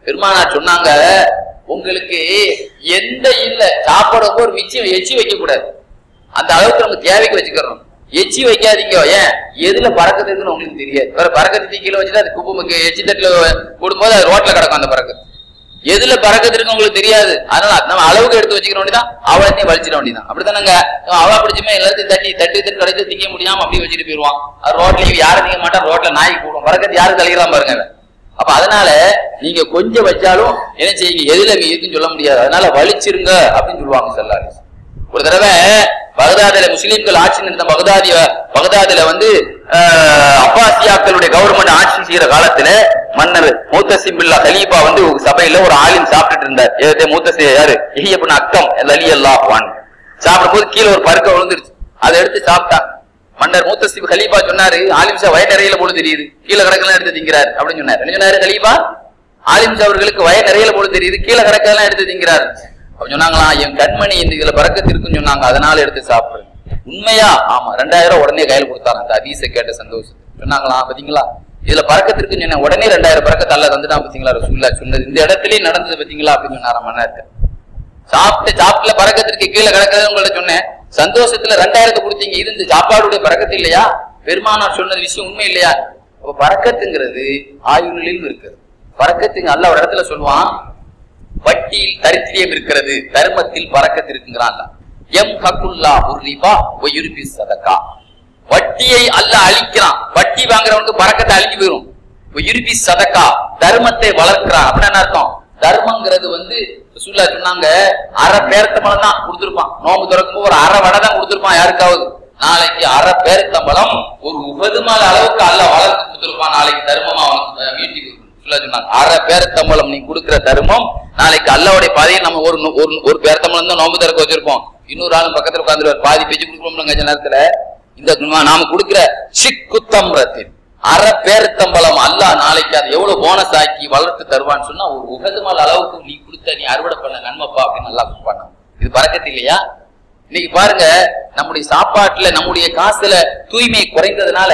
பெருமானார் சொன்னாங்க உங்களுக்கு எந்த இல்ல சாப்பிடும் ஒரு மிச்சம் எச்சி வைக்க கூடாது அந்த அளவுக்கு நம்ம தேவைக்கு வச்சுக்கிறோம் எச்சி வைக்காதீங்க ஏன் எதுல பறக்கத்து இருக்குன்னு உங்களுக்கு தெரியாது வேற பறக்கத்து தூக்கி கீழே வச்சுட்டு அது குப்பை எச்சி தட்டுல போடும்போது அது ரோட்ல கிடக்கும் அந்த பறக்கத்து எதுல பறக்கத்து இருக்கு உங்களுக்கு தெரியாது அதனால நம்ம அளவுக்கு எடுத்து வச்சுக்கிற வேண்டியதான் அவளையும் வலிச்சிட வேண்டியதான் அப்படித்தானங்க அவ பிடிச்சுமே எல்லாத்தையும் தட்டி தட்டி தட்டி கடைசி திங்க முடியாம அப்படியே வச்சுட்டு போயிருவான் அது ரோட்ல யாரும் திங்க மாட்டான் ரோட்ல நாய்க்கு போடும் பறக்கத்து யாரும் தலைக்கிறான் பாருங்க அவன். அப்ப அதனால நீங்க கொஞ்சம் வச்சாலும் என்ன செய்யுங்க எதுல இருக்குன்னு சொல்ல முடியாது அதனால வலிச்சிருங்க அப்படின்னு சொல்லுவாங்க செல்லாரி ஒரு தடவை பகதாதுல முஸ்லிம்கள் ஆட்சி நடந்த பகதாதிய பகதாதுல வந்து ஆஹ், அப்பாசியாக்களுடைய கவர்மெண்ட் ஆட்சி செய்யற காலத்துல மன்னர் மூத்தசிம் பில்லா கலீஃபா வந்து ஒரு சபையில ஒரு ஆலிம் சாப்பிட்டுட்டு இருந்தார் ஏதே மூத்தசி யாரு இஹியபின் அக்கம் லலி அல்லாஹ் வான் சாப்பிடும் போது கீழே ஒரு பருக்க விழுந்துருச்சு அதை எடுத்து சாப்பிட்டாங்க மன்னர் மூத்தசிப் கலீஃபா சொன்னாரு ஆலிம் ஷா வய நிறையில போல தெரியுது கீழே கிடக்கலாம் எடுத்து திங்கிறார் அப்படின்னு சொன்னாரு என்ன சொன்னாரு கலீஃபா ஆலிம் ஷா அவர்களுக்கு வய நிறையில போல தெரியுது கீழே கிடக்கலாம் எடுத்து திங்கிறார் அப்ப சொன்னாங்களா என் கண்மணி இந்த இதுல பறக்கத்து இருக்குன்னு சொன்னாங்க அதனால எடுத்து சாப்பிடுறேன் உண்மையா ஆமா ரெண்டாயிரம் உடனே கையில கொடுத்தாங்க அந்த அதீச கேட்ட சந்தோஷம் சொன்னாங்களா பாத்தீங்களா இதுல பறக்கத்து இருக்குன்னு சொன்னேன் உடனே ரெண்டாயிரம் பறக்கத்து அல்ல தந்துட்டான் பாத்தீங்களா ரசூல்லா சொன்னது இந்த இடத்துலயே நடந்தது பாத்தீங்களா அப்படின்னு சொன்னாரா மன்னர்கிட்ட சாப்பிட்டு சாப்பிட்டுல பறக்கத்திற்கு கீழே கிடக்கிறத உங்கள்ட்ட சொன்னேன் சந்தோஷத்துல ரெண்டாயிரத்தை கொடுத்தீங்க இது இந்த சாப்பாடுடைய பறக்கத்து இல்லையா பெருமானார் சொன்னது விஷயம் உண்மை இல்லையா அப்ப பறக்கத்துங்கிறது ஆயுளில் இருக்கிறது பறக்கத்துங்க அல்ல ஒரு இடத்துல சொல்லுவான் வட்டியில் தரித்திரியம் இருக்கிறது தர்மத்தில் பறக்கத்து இருக்குங்கிறான் எம் ஹக்குல்லா உர்ரிபா ஒயுருபி சதக்கா வட்டியை அல்ல அழிக்கிறான் வட்டி வாங்குறவனுக்கு பறக்கத்தை அழிஞ்சு போயிரும் ஒயுருபி சதக்கா தர்மத்தை வளர்க்கிறான் அப்படின்னு என்ன அர்த்தம் தர்மங்கிறது வந்து ரசூலுல்லாஹ் சொன்னாங்க அரை பேரத்தம்பளம் தான் கொடுத்திருப்பான் நோம்பு திறக்கும் ஒரு அரை வடை தான் கொடுத்திருப்பான் யாருக்காவது நாளைக்கு அரை பேரத்தம்பளம் ஒரு உபதுமால அளவுக்கு அல்ல வளர்த்து கொடுத்திருப்பான் நாளைக்கு தர்மமா அவனுக்கு அஹ், மீட்டி ரசூலுல்லாஹ் சொன்னாங்க அரை பேரத்தம்பளம் நீ கொடுக்கிற தர்மம் நாளைக்கு அல்லாவுடைய பாதையில் நம்ம ஒரு நு- ஒரு ஒரு பேரத்தம்பளம் தான் நோம்பு திறக்க வச்சிருப்போம் இன்னொரு ஆளும் பக்கத்துல உட்காந்துருவார் பாதி பேச்சு கொடுக்குறோம் கொஞ்ச நேரத்துல இந்த குணமா- நாம கொடுக்கிற சிக்குத்தம்பரத்தின் அரை பேரத்தம்பளம் அல்லாஹ் நாளைக்கு அது எவ்வளவு போனஸ் ஆக்கி வளர்த்து தருவான்னு சொன்னா ஒரு உகதுமல் அளவுக்கு நீ கொடுத்த நீ அறுவடை பண்ண நன்மைப்பா அப்படின்னு நல்லா பண்ணான் இது பறக்கத்து இல்லையா இன்னைக்கு பாருங்க நம்முடைய சாப்பாட்டுல நம்முடைய காசுல தூய்மை குறைந்ததுனால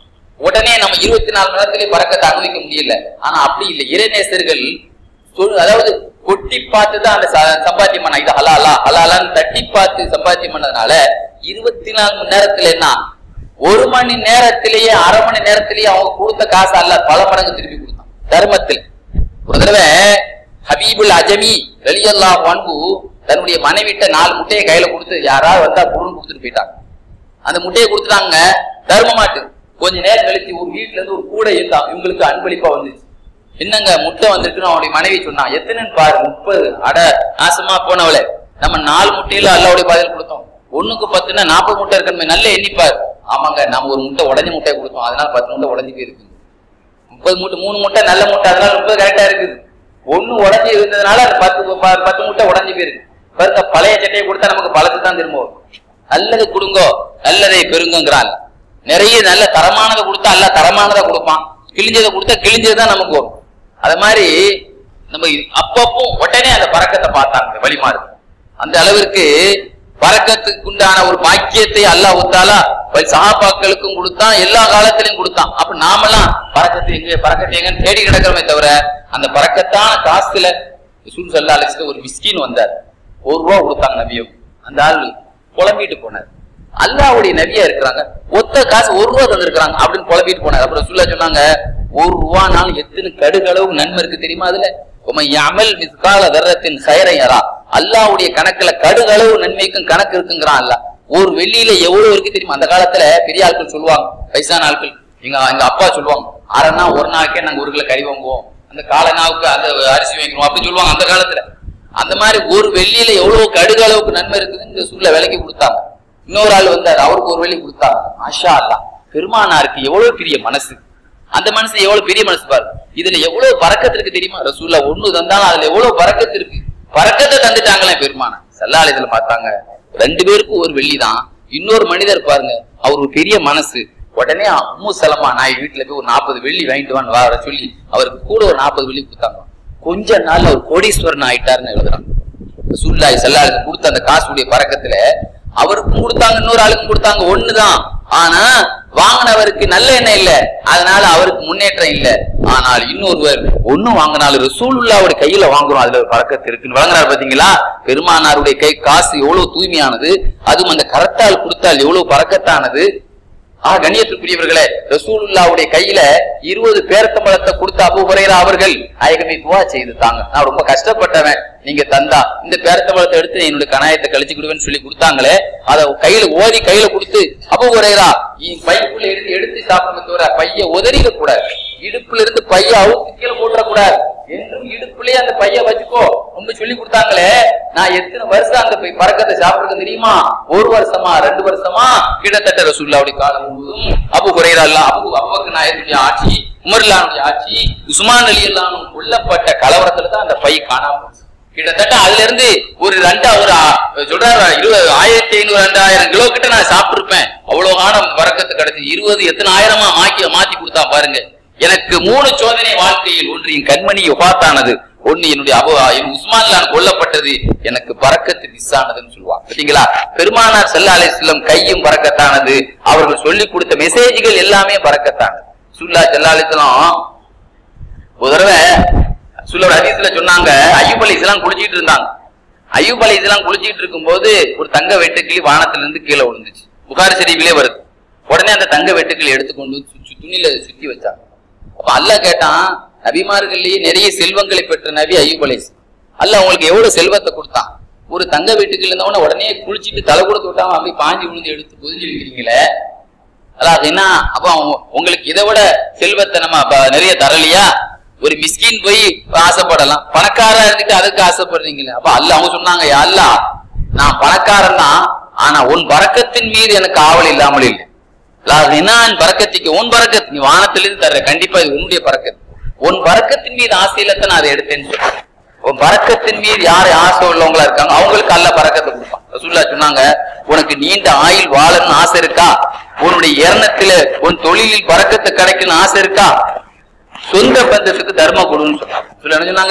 உடனே நம்ம இருபத்தி நாலு மணி நேரத்திலே பறக்கத்தை அனுபவிக்க முடியல ஆனா அப்படி இல்லை இறைநேசர்கள் தொழு- அதாவது கொட்டி பார்த்து தான் அந்த ச- சம்பாத்தியம் பண்ண இது ஹலாலா ஹலாலான்னு தட்டி பார்த்து சம்பாத்தியம் பண்ணதுனால இருபத்தி நாலு மணி நேரத்துல என்ன ஒரு மணி நேரத்திலேயே அரை மணி நேரத்திலேயே அவங்க கொடுத்த காசு அல்ல பல மடங்கு திருப்பி கொடுத்தான் தர்மத்தில் ஒரு தடவை ஹபீபுல் அஜமி வெளியல்லா பண்பு தன்னுடைய மனைவிட்ட நாலு முட்டையை கையில கொடுத்து யாராவது வந்தா பொருள் கொடுத்துட்டு போயிட்டாங்க அந்த முட்டையை கொடுத்துட்டாங்க தர்மமாட்டு கொஞ்ச நேரம் கழிச்சு ஒரு வீட்டுல இருந்து ஒரு கூடை இருந்தான் இவங்களுக்கு அன்பளிப்பா வந்துச்சு என்னங்க முட்டை வந்திருக்குன்னு அவனுடைய மனைவி சொன்னான் எத்தனைன்னு பாரு முப்பது அட நாசமா போனவளே நம்ம நாலு முட்டையில அல்லாவுடைய பதில் கொடுத்தோம் ஒண்ணுக்கு பத்துன்னா நாற்பது முட்டை இருக்கணுமே நல்ல எண்ணிப்பார் ஆமாங்க நம்ம ஒரு முட்டை உடஞ்ச முட்டையை கொடுத்தோம் அதனால பத்து முட்டை உடஞ்சி போயிருக்கு முப்பது மூட்டை மூணு முட்டை நல்ல முட்டை அதனால முப்பது கரெக்டா இருக்குது ஒண்ணு உடஞ்சி இருந்ததுனால அது பத்து ப- பத்து முட்டை உடஞ்சி போயிருக்கு பாருங்க பழைய சட்டையை கொடுத்தா நமக்கு பழசு தான் திரும்ப வரும் நல்லது கொடுங்கோ நல்லதை பெருங்குங்கிறான் நிறைய நல்ல தரமானதை கொடுத்தா அல்ல தரமானதை கொடுப்பான் கிழிஞ்சதை கொடுத்தா கிழிஞ்சது தான் நமக்கு வரும் அது மாதிரி நம்ம இது- அப்பப்போ உடனே அந்த பறக்கத்தை பார்த்தாங்க வழிமாறு அந்த அளவிற்கு பறக்கத்துக்கு உண்டான ஒரு பாக்கியத்தை அல்லாஹ் உத்தாலா சகாபாக்களுக்கும் கொடுத்தான் எல்லா காலத்திலையும் கொடுத்தான் அப்ப நாமெல்லாம் பறக்கத்து எங்க பறக்கத்து எங்கன்னு தேடி கிடக்கிறோமே தவிர அந்த பறக்கத்தான காசுல ரசூல் சல்லா அலிஸ்ல ஒரு மிஸ்கின் வந்தார் ஒரு ரூபா கொடுத்தாங்க நபியும் அந்த ஆள் புலம்பிட்டு போனார் அல்லாவுடைய நபியா இருக்கிறாங்க ஒத்த காசு ஒரு ரூபா தந்திருக்கிறாங்க அப்படின்னு புலம்பிட்டு போனார் அப்புறம் சொல்ல சொன்னாங்க ஒரு ரூபானாலும் எத்தனை கடுகளவு நன்மை இருக்கு தெரியுமா அதுல உமை அமல் மிஸ்கால தர்றத்தின் சைரையரா அல்லாவுடைய கணக்குல கடுகளவு நன்மைக்கும் கணக்கு இருக்குங்கிறான் அல்ல ஒரு வெள்ளியில எவ்வளவு இருக்கு தெரியுமா அந்த காலத்துல பெரிய ஆட்கள் சொல்லுவாங்க வயசான ஆட்கள் எங்க எங்க அப்பா சொல்லுவாங்க அரைனா ஒரு நாளைக்கே நாங்க ஒரு கிலோ கறி வாங்குவோம் அந்த காலனாவுக்கு அந்த அரிசி வாங்கிடுவோம் அப்படின்னு சொல்லுவாங்க அந்த காலத்துல அந்த மாதிரி ஒரு வெள்ளியில எவ்வளவு கடுகு அளவுக்கு நன்மை இருக்குதுன்னு இந்த சூழ்நிலை விலைக்கு கொடுத்தாங்க இன்னொரு ஆள் வந்தார் அவருக்கு ஒரு வெள்ளி கொடுத்தாங்க ஆஷா அல்லா பெருமானாருக்கு எவ்வளவு பெரிய மனசு அந்த மனசு எவ்வளவு பெரிய மனசு பாரு இதுல எவ்வளவு பறக்கத்து இருக்கு தெரியுமா ரசூல்லா ஒண்ணு தந்தாலும் அதுல எவ்வளவு பறக்கத்து இருக்கு பறக்கத்தை தந்துட்டாங்களே பெருமானா சல்லாலயத்துல பார்த்தாங்க ரெண்டு பேருக்கும் ஒரு வெள்ளி தான் இன்னொரு மனிதர் பாருங்க அவர் ஒரு பெரிய மனசு உடனே அம்மு சலமா நான் வீட்டுல போய் ஒரு நாற்பது வெள்ளி வாங்கிட்டு வான்னு வர சொல்லி அவருக்கு கூட ஒரு நாற்பது வெள்ளி கொடுத்தாங்க கொஞ்ச நாள்ல அவர் கோடீஸ்வரன் ஆயிட்டாருன்னு எழுதுறாங்க ரசூலுல்லாஹி ஸல்லல்லாஹு கொடுத்த அந்த காசுடைய பறக்கத்துல அவருக்கும் கொடுத்தாங்க இன்னொரு ஆளுக்கும் கொடுத்தாங்க ஒண்ணுதான் ஆனா வாங்கினவருக்கு நல்ல எண்ணம் இல்ல அதனால அவருக்கு முன்னேற்றம் இல்ல ஆனால் இன்னொருவர் ஒண்ணும் வாங்கினாலும் ரசூலுல்லாவோட கையில வாங்குறோம் அதுல ஒரு பறக்கத்து இருக்குன்னு வழங்குறாரு பாத்தீங்களா பெருமானாருடைய கை காசு எவ்வளவு தூய்மையானது அதுவும் அந்த கரத்தால் கொடுத்தால் எவ்வளவு பறக்கத்தானது ஆ கண்ணியத்துக்குரியவர்களே ரசூலுல்லாவுடைய கையில இருபது பேரத்தம்பழத்தை கொடுத்த அபு ஹுரைரா அவர்கள் நாயகமே துவா செய்து தாங்க நான் ரொம்ப கஷ்டப்பட்டவன் நீங்க தந்தா இந்த பேரத்தம்பழத்தை எடுத்து என்னுடைய கணாயத்தை கழிச்சுக்கிடுவேன்னு சொல்லி கொடுத்தாங்களே அதை கையில ஓதி கையில கொடுத்து அபு ஹுரைரா பைக்குள்ள எடுத்து எடுத்து சாப்பிட தவிர பைய உதறிட கூடாது இடுப்புல இருந்து பைய அவுத்து கீழே போட்டுற கூடாது என்றும் இடுப்புலயே அந்த பைய வச்சுக்கோ ரொம்ப சொல்லி கொடுத்தாங்களே நான் எத்தனை வருஷம் அந்த பை- பறக்கத்தை சாப்பிடுறது தெரியுமா ஒரு வருஷமா ரெண்டு வருஷமா கிட்டத்தட்ட ரசூல்லாவுடைய காலம் முழுவதும் அபு குறைரா இல்ல அபு அபுபக்கர் நாயருடைய ஆட்சி உமர்லானுடைய ஆட்சி உஸ்மான் அலி அல்லானும் கொல்லப்பட்ட கலவரத்துல தான் அந்த பை காணாம போச்சு. கிட்டத்தட்ட அதுல இருந்து ஒரு ரெண்டா ஒரு ஆ- சொல்றாரு இருபது ஆயிரத்தி ஐநூறு ரெண்டாயிரம் கிலோ கிட்ட நான் சாப்பிட்டிருப்பேன் அவ்வளவு காலம் வரக்கத்து கிடைச்சு இருபது எத்தனை ஆயிரமா மாக்கி மாத்தி கொடுத்தா பாருங்க எனக்கு மூணு சோதனை வாழ்க்கையில் ஒன்று என் கண்மணி ஒபாத்தானது ஒண்ணு என்னுடைய அபு என் உஸ்மான்லான் கொல்லப்பட்டது எனக்கு பறக்கத்து மிஸ் ஆனதுன்னு சொல்லுவாங்க பாத்தீங்களா பெருமானார் செல்லா அலிஸ்லம் கையும் பறக்கத்தானது அவர்கள் சொல்லி கொடுத்த மெசேஜ்கள் எல்லாமே பறக்கத்தானது சுல்லா செல்லா அலிஸ்லாம் ஒரு தடவை சுல்லோட ஹதீஸ்ல சொன்னாங்க ஐயூப் அலி இஸ்லாம் குளிச்சிட்டு இருந்தாங்க ஐயூப் அலி இஸ்லாம் குளிச்சிட்டு இருக்கும்போது ஒரு தங்க வெட்டுக்கிளி வானத்துல இருந்து கீழே விழுந்துச்சு புகாரி ஷெரீஃபிலே வருது உடனே அந்த தங்க வெட்டுக்கிளி எடுத்துக்கொண்டு வந்து சு- சு- துணியில சுத்தி வச்சாங்க அப்ப அல்லாஹ் கேட்டான் நபிமார்கள்லயே நிறைய செல்வங்களை பெற்ற நபி ஐயூப் அலி அல்லாஹ் உங்களுக்கு எவ்வளவு செல்வத்தை கொடுத்தான் ஒரு தங்க வீட்டுக்கு இருந்தவன உடனே குளிச்சிட்டு தலை கொடுத்து விட்டாம அப்படி பாஞ்சு விழுந்து எடுத்து புதிஞ்சு இருக்கிறீங்களே அல்லாஹ் என்ன அப்ப அவங்க- உங்களுக்கு இதை விட செல்வத்தை நம்ம ப- நிறைய தரலையா ஒரு மிஸ்கின் போய் ஆசைப்படலாம் பணக்காரா இருந்துட்டு அதுக்கு ஆசைப்படுறீங்களே அப்ப அல்ல அவங்க சொன்னாங்க "யா அல்லாஹ் நான் பணக்காரன் தான் ஆனா உன் பறக்கத்தின் மீது எனக்கு ஆவல் இல்லாமல் இல்லை நான் பறக்கத்திக்கு உன் பறக்கத் நீ வானத்திலிருந்து தர்ற கண்டிப்பா இது உன்னுடைய பறக்கத் உன் பறக்கத்தின் மீது ஆசையிலத்தான் நான் அதை எடுத்தேன்னு சொல்றேன் உன் பறக்கத்தின் மீது யார் ஆசை உள்ளவங்களா இருக்காங்க அவங்களுக்கு அல்ல பறக்கத்தை கொடுப்பான் ரசூல்லா சொன்னாங்க உனக்கு நீண்ட ஆயுள் வாழணும்னு ஆசை இருக்கா உன்னுடைய இரணத்துல உன் தொழிலில் பறக்கத்து கிடைக்கணும்னு ஆசை இருக்கா சொந்த பந்தத்துக்கு தர்மம் கொடுன்னு சொன்னாங்க சொல்ல என்ன சொன்னாங்க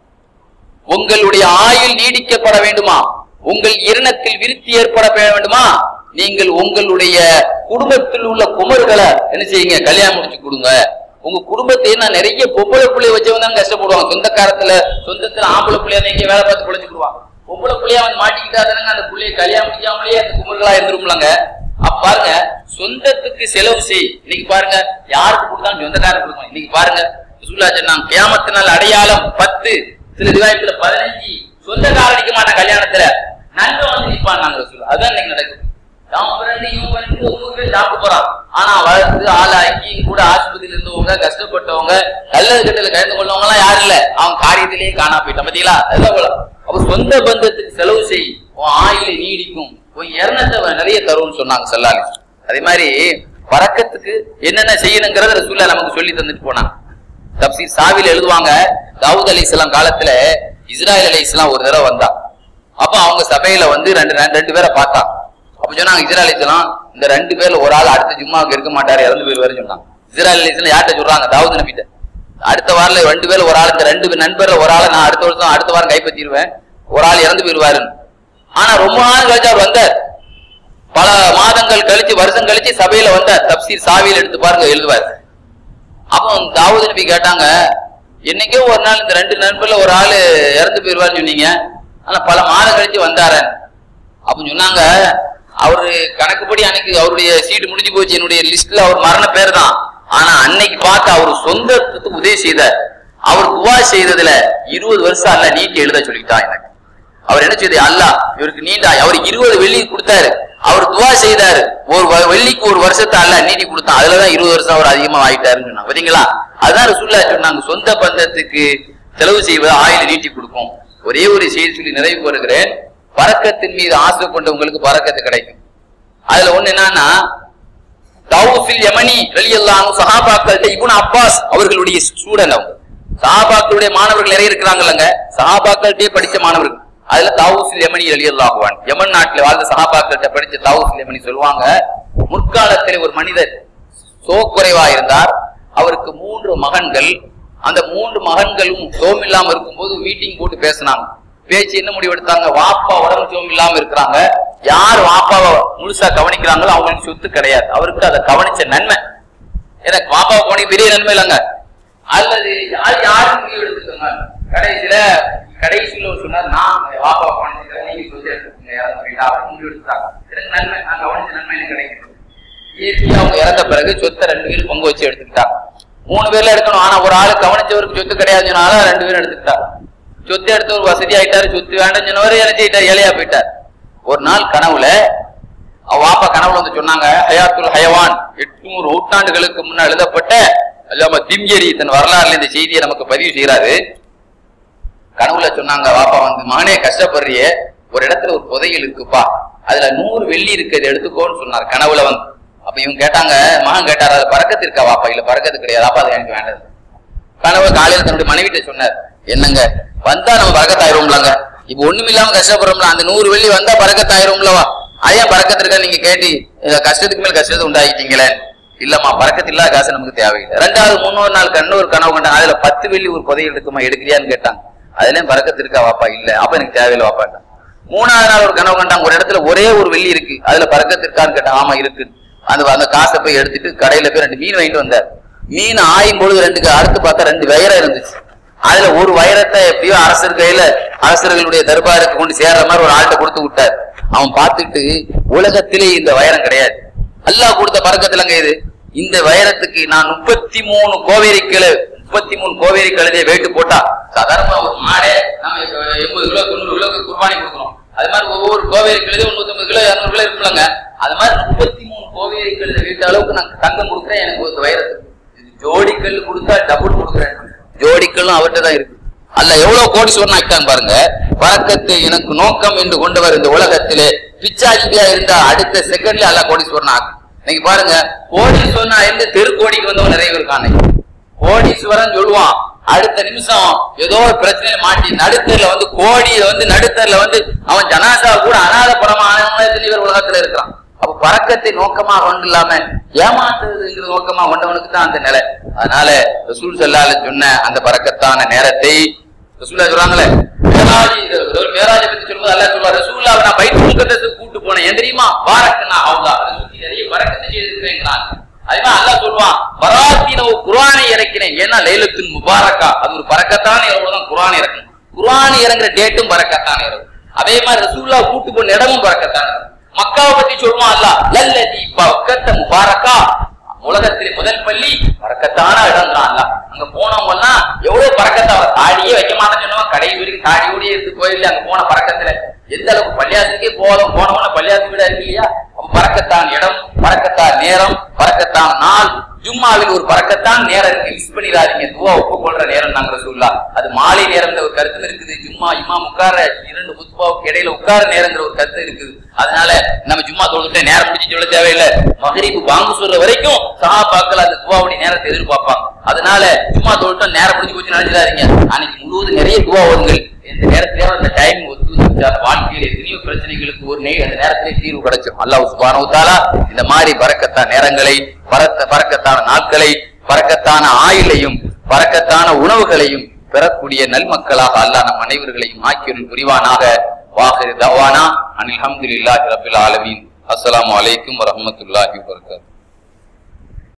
உங்களுடைய ஆயுள் நீடிக்கப்பட வேண்டுமா உங்கள் இரணத்தில் விருத்தி ஏற்பட வேண்டுமா நீங்கள் உங்களுடைய குடும்பத்தில் உள்ள குமர்களை என்ன செய்யுங்க கல்யாணம் முடிச்சு கொடுங்க உங்க குடும்பத்தை நான் நிறைய பொம்பளை பிள்ளைய வச்சவங்க தான் கஷ்டப்படுவாங்க சொந்தக்காரத்துல சொந்தத்துல ஆம்பளை பிள்ளைய நீங்க வேலை பார்த்து பிழைச்சுக்கிடுவாங்க பொம்பளை பிள்ளைய வந்து மாட்டிக்கிட்டாதானங்க அந்த பிள்ளைய கல்யாணம் முடிக்காமலேயே அந்த குமர்களா இருந்துரும்லங்க அப்ப பாருங்க சொந்தத்துக்கு செலவு செய் இன்னைக்கு பாருங்க யாருக்கு கொடுத்தாலும் சொந்தக்காரன் கொடுக்கணும் இன்னைக்கு பாருங்க ரசூலுல்லாஹ் சொன்னாங்க கியாமத்தினால் அடையாளம் பத்து சில ரிவாயத்துல பதினஞ்சு சொந்தக்காரன் நிக்க மாட்டான் கல்யாணத்துல நண்பன் வந்து நிப்பான் நாங்க ரசூலுல்லாஹ் அதான் இன்னைக்கு நடக்குது அவன் ஃப்ரெண்டு இவன் ஃப்ரெண்டு ஒவ்வொரு பேர் சாப்பிட்டு போறான் ஆனா வளர்ந்து ஆளாக்கி கூட ஆஸ்பத்திரியில இருந்தவங்க கஷ்டப்பட்டவங்க நல்லது கெட்டதுல கலந்து கொள்ளவங்க எல்லாம் யாரும் இல்ல அவன் காரியத்திலேயே காணா போயிட்டான் பாத்தீங்களா அதுதான் போல அப்ப சொந்த பந்தத்துக்கு செலவு செய் உன் ஆயுளை நீடிக்கும் உன் இரணத்தை நிறைய தரும்னு சொன்னாங்க செல்லாலி அதே மாதிரி பறக்கத்துக்கு என்னென்ன செய்யணுங்கிறத ரசூல்லா நமக்கு சொல்லி தந்துட்டு போனாங்க தப்சீர் சாவில எழுதுவாங்க தாவூத் அலி இஸ்லாம் காலத்துல இஸ்ராயல் அலி இஸ்லாம் ஒரு தடவை வந்தா அப்ப அவங்க சபையில வந்து ரெண்டு ரெண்டு- ரெண்டு பேரை பார்த்தாங்க அப்ப சொன்னாங்க இஸ்ராயல் அலி இஸ்லாம் இந்த ரெண்டு பேர்ல ஒரு ஆள் அடுத்த ஜும்மாவுக்கு இருக்க மாட்டாரு இறந்து போயிருவாரு சொன்னாங்க இஸ்ராயல் அலி இஸ்லாம் யார்கிட்ட சொல்றாங்க தாவூத் நபிட்ட அடுத்த வாரல ரெண்டு பேர்ல ஒரு ஆள் இந்த ரெண்டு பேர் நண்பர்ல ஒரு ஆளை நான் அடுத்த வருஷம் அடுத்த வாரம் கைப்பற்றிடுவேன் ஒரு ஆள் இறந்து போயிருவாருன்னு ஆனா ரொம்ப நாள் கழிச்சு அவர் வந்தார் பல மாதங்கள் கழிச்சு வருஷம் கழிச்சு சபையில வந்தார் தப்சீர் சாவியில் எடுத்து பாருங்க எழுதுவார் அப்போ தாவூத் நபி கேட்டாங்க என்னைக்கோ ஒரு நாள் இந்த ரெண்டு நண்பர்ல ஒரு ஆளு இறந்து போயிருவாருன்னு சொன்னீங்க ஆனா பல மாதம் கழிச்சு வந்தாரு அப்ப சொன்னாங்க அவரு கணக்குப்படி அன்னைக்கு அவருடைய சீட்டு முடிஞ்சு போச்சு என்னுடைய லிஸ்ட்ல அவர் மரண பேர் தான் ஆனா அன்னைக்கு பார்த்து அவர் சொந்தத்துக்கு உதவி செய்தார் அவர் துவா செய்ததுல இருபது வருஷம் அல்ல நீட்டி எழுத சொல்லிட்டான் எனக்கு அவர் என்ன செய்தார் அல்லாஹ் இவருக்கு நீண்ட அவர் இருபது வெள்ளி கொடுத்தாரு அவர் துவா செய்தாரு ஒரு வ- வெள்ளிக்கு ஒரு வருஷத்தை அல்ல நீட்டி கொடுத்தான் அதுலதான் இருபது வருஷம் அவர் அதிகமா ஆயிட்டாருன்னு சொன்னாங்க பாத்தீங்களா அதான் ரசூல்லா சொன்னாங்க சொந்த பந்தத்துக்கு செலவு செய்வது ஆயுள் நீட்டி கொடுக்கும் ஒரே ஒரு செய்தி சொல்லி நிறைவு பெறுகிறேன் பறக்கத்தின் மீது ஆசை கொண்டவங்களுக்கு பறக்கத்து கிடைக்கும் அதுல ஒண்ணு என்னன்னா தௌசில் யமனி ரலியல்லாஹு சஹாபாக்கள்ட்ட இப்னு அப்பாஸ் அவர்களுடைய ஸ்டூடெண்ட் அவங்க சஹாபாக்களுடைய மாணவர்கள் நிறைய இருக்கிறாங்கல்லங்க சஹாபாக்கள்கிட்டயே படிச்ச மாணவர்கள் அதுல தாவூசில் யமனி ரலியல்லாஹுவான் யமன் நாட்டுல வாழ்ந்த சஹாபாக்கள்கிட்ட படிச்ச தாவூசில் யமனி சொல்லுவாங்க முற்காலத்தில் ஒரு மனிதர் சோக்குறைவா இருந்தார் அவருக்கு மூன்று மகன்கள் அந்த மூன்று மகன்களும் சோம் இல்லாம இருக்கும்போது மீட்டிங் போட்டு பேசினாங்க பேச்சு என்ன முடிவு எடுத்தாங்க வாப்பா உடம்பு சோம் இல்லாம இருக்கிறாங்க யார் வாப்பாவை முழுசா கவனிக்கிறாங்களோ அவங்களுக்கு சொத்து கிடையாது அவருக்கு அதை கவனிச்ச நன்மை எனக்கு வாப்பாவை கவனிக்க பெரிய நன்மை இல்லைங்க அல்லது யார் யாரும் முடிவு எடுத்துக்கோங்க கடைசியில கடைசியில ஒரு சொன்னார் நான் வாப்பாவை கவனிச்சுக்கிறேன் நீங்க சொத்து எடுத்துக்கோங்க யாரும் போயிட்டா அப்படின்னு முடிவு எடுத்துட்டாங்க எனக்கு நன்மை நான் கவனிச்ச நன்மை எனக்கு கிடைக்குது இயற்கையா அவங்க இறந்த பிறகு சொத்தை ரெண்டு பேரும் பங்கு வச்சு எடுத்துக்கிட்டாங்க மூணு பேர்ல எடுக்கணும் ஆனா ஒரு ஆளு கவனிச்சவருக்கு சொத்து கிடையாதுன்னு சொன்னாலும் ரெண்டு பேரும் எடுத்துக்கிட்டாங்க சொத்து எடுத்து ஒரு வசதி ஆயிட்டாரு சொத்து வேண்டாம் சொன்னவர் இறச்சிட்டார் ஏழையா போயிட்டார் ஒரு நாள் கனவுல அவ வாப்பா கனவுல வந்து சொன்னாங்க ஹயாத்துல் ஹயவான் எட்நூறு நூற்றாண்டுகளுக்கு முன்னால் எழுதப்பட்ட அல்லாம திம்யரி தன் வரலாறுல இந்த செய்தியை நமக்கு பதிவு செய்யறாரு கனவுல சொன்னாங்க வாப்பா வந்து மகனே கஷ்டப்படுறிய ஒரு இடத்துல ஒரு புதையல் இருக்குப்பா அதுல நூறு வெள்ளி இருக்கு அதை எடுத்துக்கோன்னு சொன்னார் கனவுல வந்து அப்ப இவங்க கேட்டாங்க மகன் கேட்டார் அது பறக்கத்து இருக்கா வாப்பா இல்ல பறக்கத்து கிடையாது அப்பா அது எனக்கு வேண்டாது கனவு காலையில தன்னுடைய மனைவிட்ட சொன்னார் என்னங்க வந்தா நம்ம பறக்கத்தாயிருவோம்லங்க இப்ப ஒண்ணுமில்லாம கஷ்டப்படுறோம்ல அந்த நூறு வெள்ளி வந்தா பறக்கத்தாயிருவோம்லவா அதையா பறக்கத்து இருக்கா நீங்க கேட்டி இந்த கஷ்டத்துக்கு மேல கஷ்டத்தை உண்டாக்கிட்டீங்களே இல்லம்மா பறக்கத்து இல்லாத காசு நமக்கு தேவையில்லை ரெண்டாவது முன்னூறு நாள் கண்ணு ஒரு கனவு கண்டாங்க அதுல பத்து வெள்ளி ஒரு புதையல் இருக்குமா எடுக்கிறியான்னு கேட்டாங்க அதுலயும் பறக்கத்து இருக்கா வாப்பா இல்ல அப்ப எனக்கு தேவையில்லை வாப்பாட்டா மூணாவது நாள் ஒரு கனவு கண்டாங்க ஒரு இடத்துல ஒரே ஒரு வெள்ளி இருக்கு அதுல பறக்கத்து இருக்கான்னு கேட்டாங்க ஆமா இருக்கு அந்த அந்த காசை போய் எடுத்துட்டு கடையில போய் ரெண்டு மீன் வாங்கிட்டு வந்தார் மீன் ஆயும் பொழுது ரெண்டு அடுத்து பார்த்தா ரெண்டு வயரம் இருந்துச்சு அதுல ஒரு வைரத்தை எப்படியோ அரசர் கையில அரசர்களுடைய தர்பாருக்கு கொண்டு சேர்ற மாதிரி ஒரு ஆள்கிட்ட கொடுத்து விட்டார் அவன் பார்த்துட்டு உலகத்திலே இந்த வைரம் கிடையாது அல்லாஹ் கொடுத்த பறக்கத்துலங்க இது இந்த வைரத்துக்கு நான் முப்பத்தி மூணு கோவேரி கிளை முப்பத்தி மூணு கோவேரி கழுதையை வெயிட்டு போட்டா சாதாரணமா ஒரு மாடே நம்ம இப்ப எண்பது கிலோ தொண்ணூறு கிலோக்கு குர்பானி கொடுக்குறோம் அது மாதிரி ஒவ்வொரு கோவேரி கழுதை நூத்தம்பது கிலோ இரநூறு கிலோ இருக்குல்லங்க அது மாதிரி முப்பத்தி மூணு கோவேரி கழுதை வெயிட்ட அளவுக்கு நான் தங்கம் கொடுக்குறேன் எனக்கு ஒரு வைரத்துக்கு இது ஜோடி கல் கொடுத்தா டபுள் கொடுக்குறேன் ஜோடிக்கல்லும் அவர்கிட்ட தான் இருக்கு அல்ல எவ்வளவு கோடீஸ்வரன் ஆக்கிட்டாங்க பாருங்க பறக்கத்து எனக்கு நோக்கம் என்று கொண்டவர் இந்த உலகத்திலே பிச்சாச்சியா இருந்தா அடுத்த செகண்ட்ல அல்ல கோடீஸ்வரன் ஆக்கும் இன்னைக்கு பாருங்க கோடீஸ்வரனா இருந்து தெருக்கோடிக்கு வந்தவன் நிறைய பேர் இருக்காங்க கோடீஸ்வரன் சொல்லுவான் அடுத்த நிமிஷம் ஏதோ ஒரு பிரச்சனையில மாட்டி நடுத்தர்ல வந்து கோடியில வந்து நடுத்தர்ல வந்து அவன் ஜனாசா கூட அனாத படமான எத்தனை பேர் உலகத்துல இருக்கிறான் அப்ப பறக்கத்தை நோக்கமா கொண்டு இல்லாம ஏமாத்துறதுங்கிற நோக்கமா கொண்டவனுக்கு தான் அந்த நிலை அதனால ரசூல் சல்லால சொன்ன அந்த பறக்கத்தான நேரத்தை ரசூல்லா சொல்றாங்களே மேராஜி மேராஜை பத்தி சொல்லும்போது அல்ல சொல்லுவா ரசூல்லாவை நான் பைத்து முகத்தத்துக்கு கூட்டு போனேன் ஏன் தெரியுமா பாரக்கனா அவங்க அதை சுத்தி நிறைய பறக்கத்தை செய்திருக்கிறேன் அதுதான் அல்லாஹ் சொல்லுவான் பராத்தின குர்ஆனை இறக்கினேன் ஏன்னா லைலத்துன் முபாரக்கா அது ஒரு பறக்கத்தான இரவு தான் குர்ஆன் இறக்கணும் குர்ஆன் இறங்குற டேட்டும் பறக்கத்தான இரவு அதே மாதிரி ரசூல்லா கூட்டு போன இடமும் பறக்கத்தான இரவு மக்காவை பத்தி சொல்லுவான் அல்ல லல்லதி பக்கத்த முபாரக்கா உலகத்திலே முதல் பள்ளி பறக்கத்தான இடம் தான் அல்ல அங்க போனவங்க எல்லாம் எவ்வளவு பறக்கத்தா தாடியே வைக்க மாட்டேன்னு சொன்னவன் கடைசி வரைக்கும் தாடியோடய இருந்து கோயில்ல அங்க போன பறக்கத்துல எந்த அளவுக்கு பள்ளியாசுக்கே போதும் போனவன பள்ளியாசு வீடா இருக்கு இல்லையா அப்ப பறக்கத்தான் இடம் பறக்கத்தான் நேரம் பறக்கத்தான் நாள் ஜும்மாவில் ஒரு பறக்கத்தான் நேரம் இருக்கு மிஸ் பண்ணிடாதீங்க துவா ஒப்புக்கொள்ற நேரம் நாங்க சொல்லலாம் அது மாலை நேரம்ல ஒரு கருத்து இருக்குது ஜும்மா இம்மா உட்கார இரண்டு குத்பாவுக்கு இடையில உட்கார நேரங்கிற ஒரு கருத்து இருக்குது அதனால நம்ம ஜும்மா தொழுதுட்டு நேரம் முடிச்சு சொல்ல தேவையில்லை மகரிப்பு வாங்க சொல்ற வரைக்கும் சஹாபாக்கள் அந்த துவாவுடைய நேரத்தை எதிர்பார்ப்பாங்க அதனால ஜும்மா தொழுட்டு நேரம் முடிஞ்சு போச்சு நினைச்சிடாதீங்க அன்னைக்கு முழுவதும் நிறைய துவா ஓதுங்கள் இந்த நேரத்திலே அந்த டைம் ஒத்து வந்துச்சு அந்த வாழ்க்கையில எத்தனையோ பிரச்சனைகளுக்கு ஒரு நே அந்த நேரத்திலே தீர்வு கிடைச்சிடும் அல்லாஹ் சுபானு தாலா இந்த மாதிரி பறக்கத்தான நேரங்களை பறக்க பறக்கத்தான நாட்களை பறக்கத்தான ஆயுளையும் பறக்கத்தான உணவுகளையும் பெறக்கூடிய நல்மக்களாக அல்லாஹ் நம் அனைவர்களையும் ஆக்கியருள் புரிவானாக வாஹிர் தவானா அனில் அஹமதுல்லாஹி ரபில் ஆலமீன் அஸ்ஸலாமு அலைக்கும் வரஹ்மத்துல்லாஹி வபரகாத்துஹு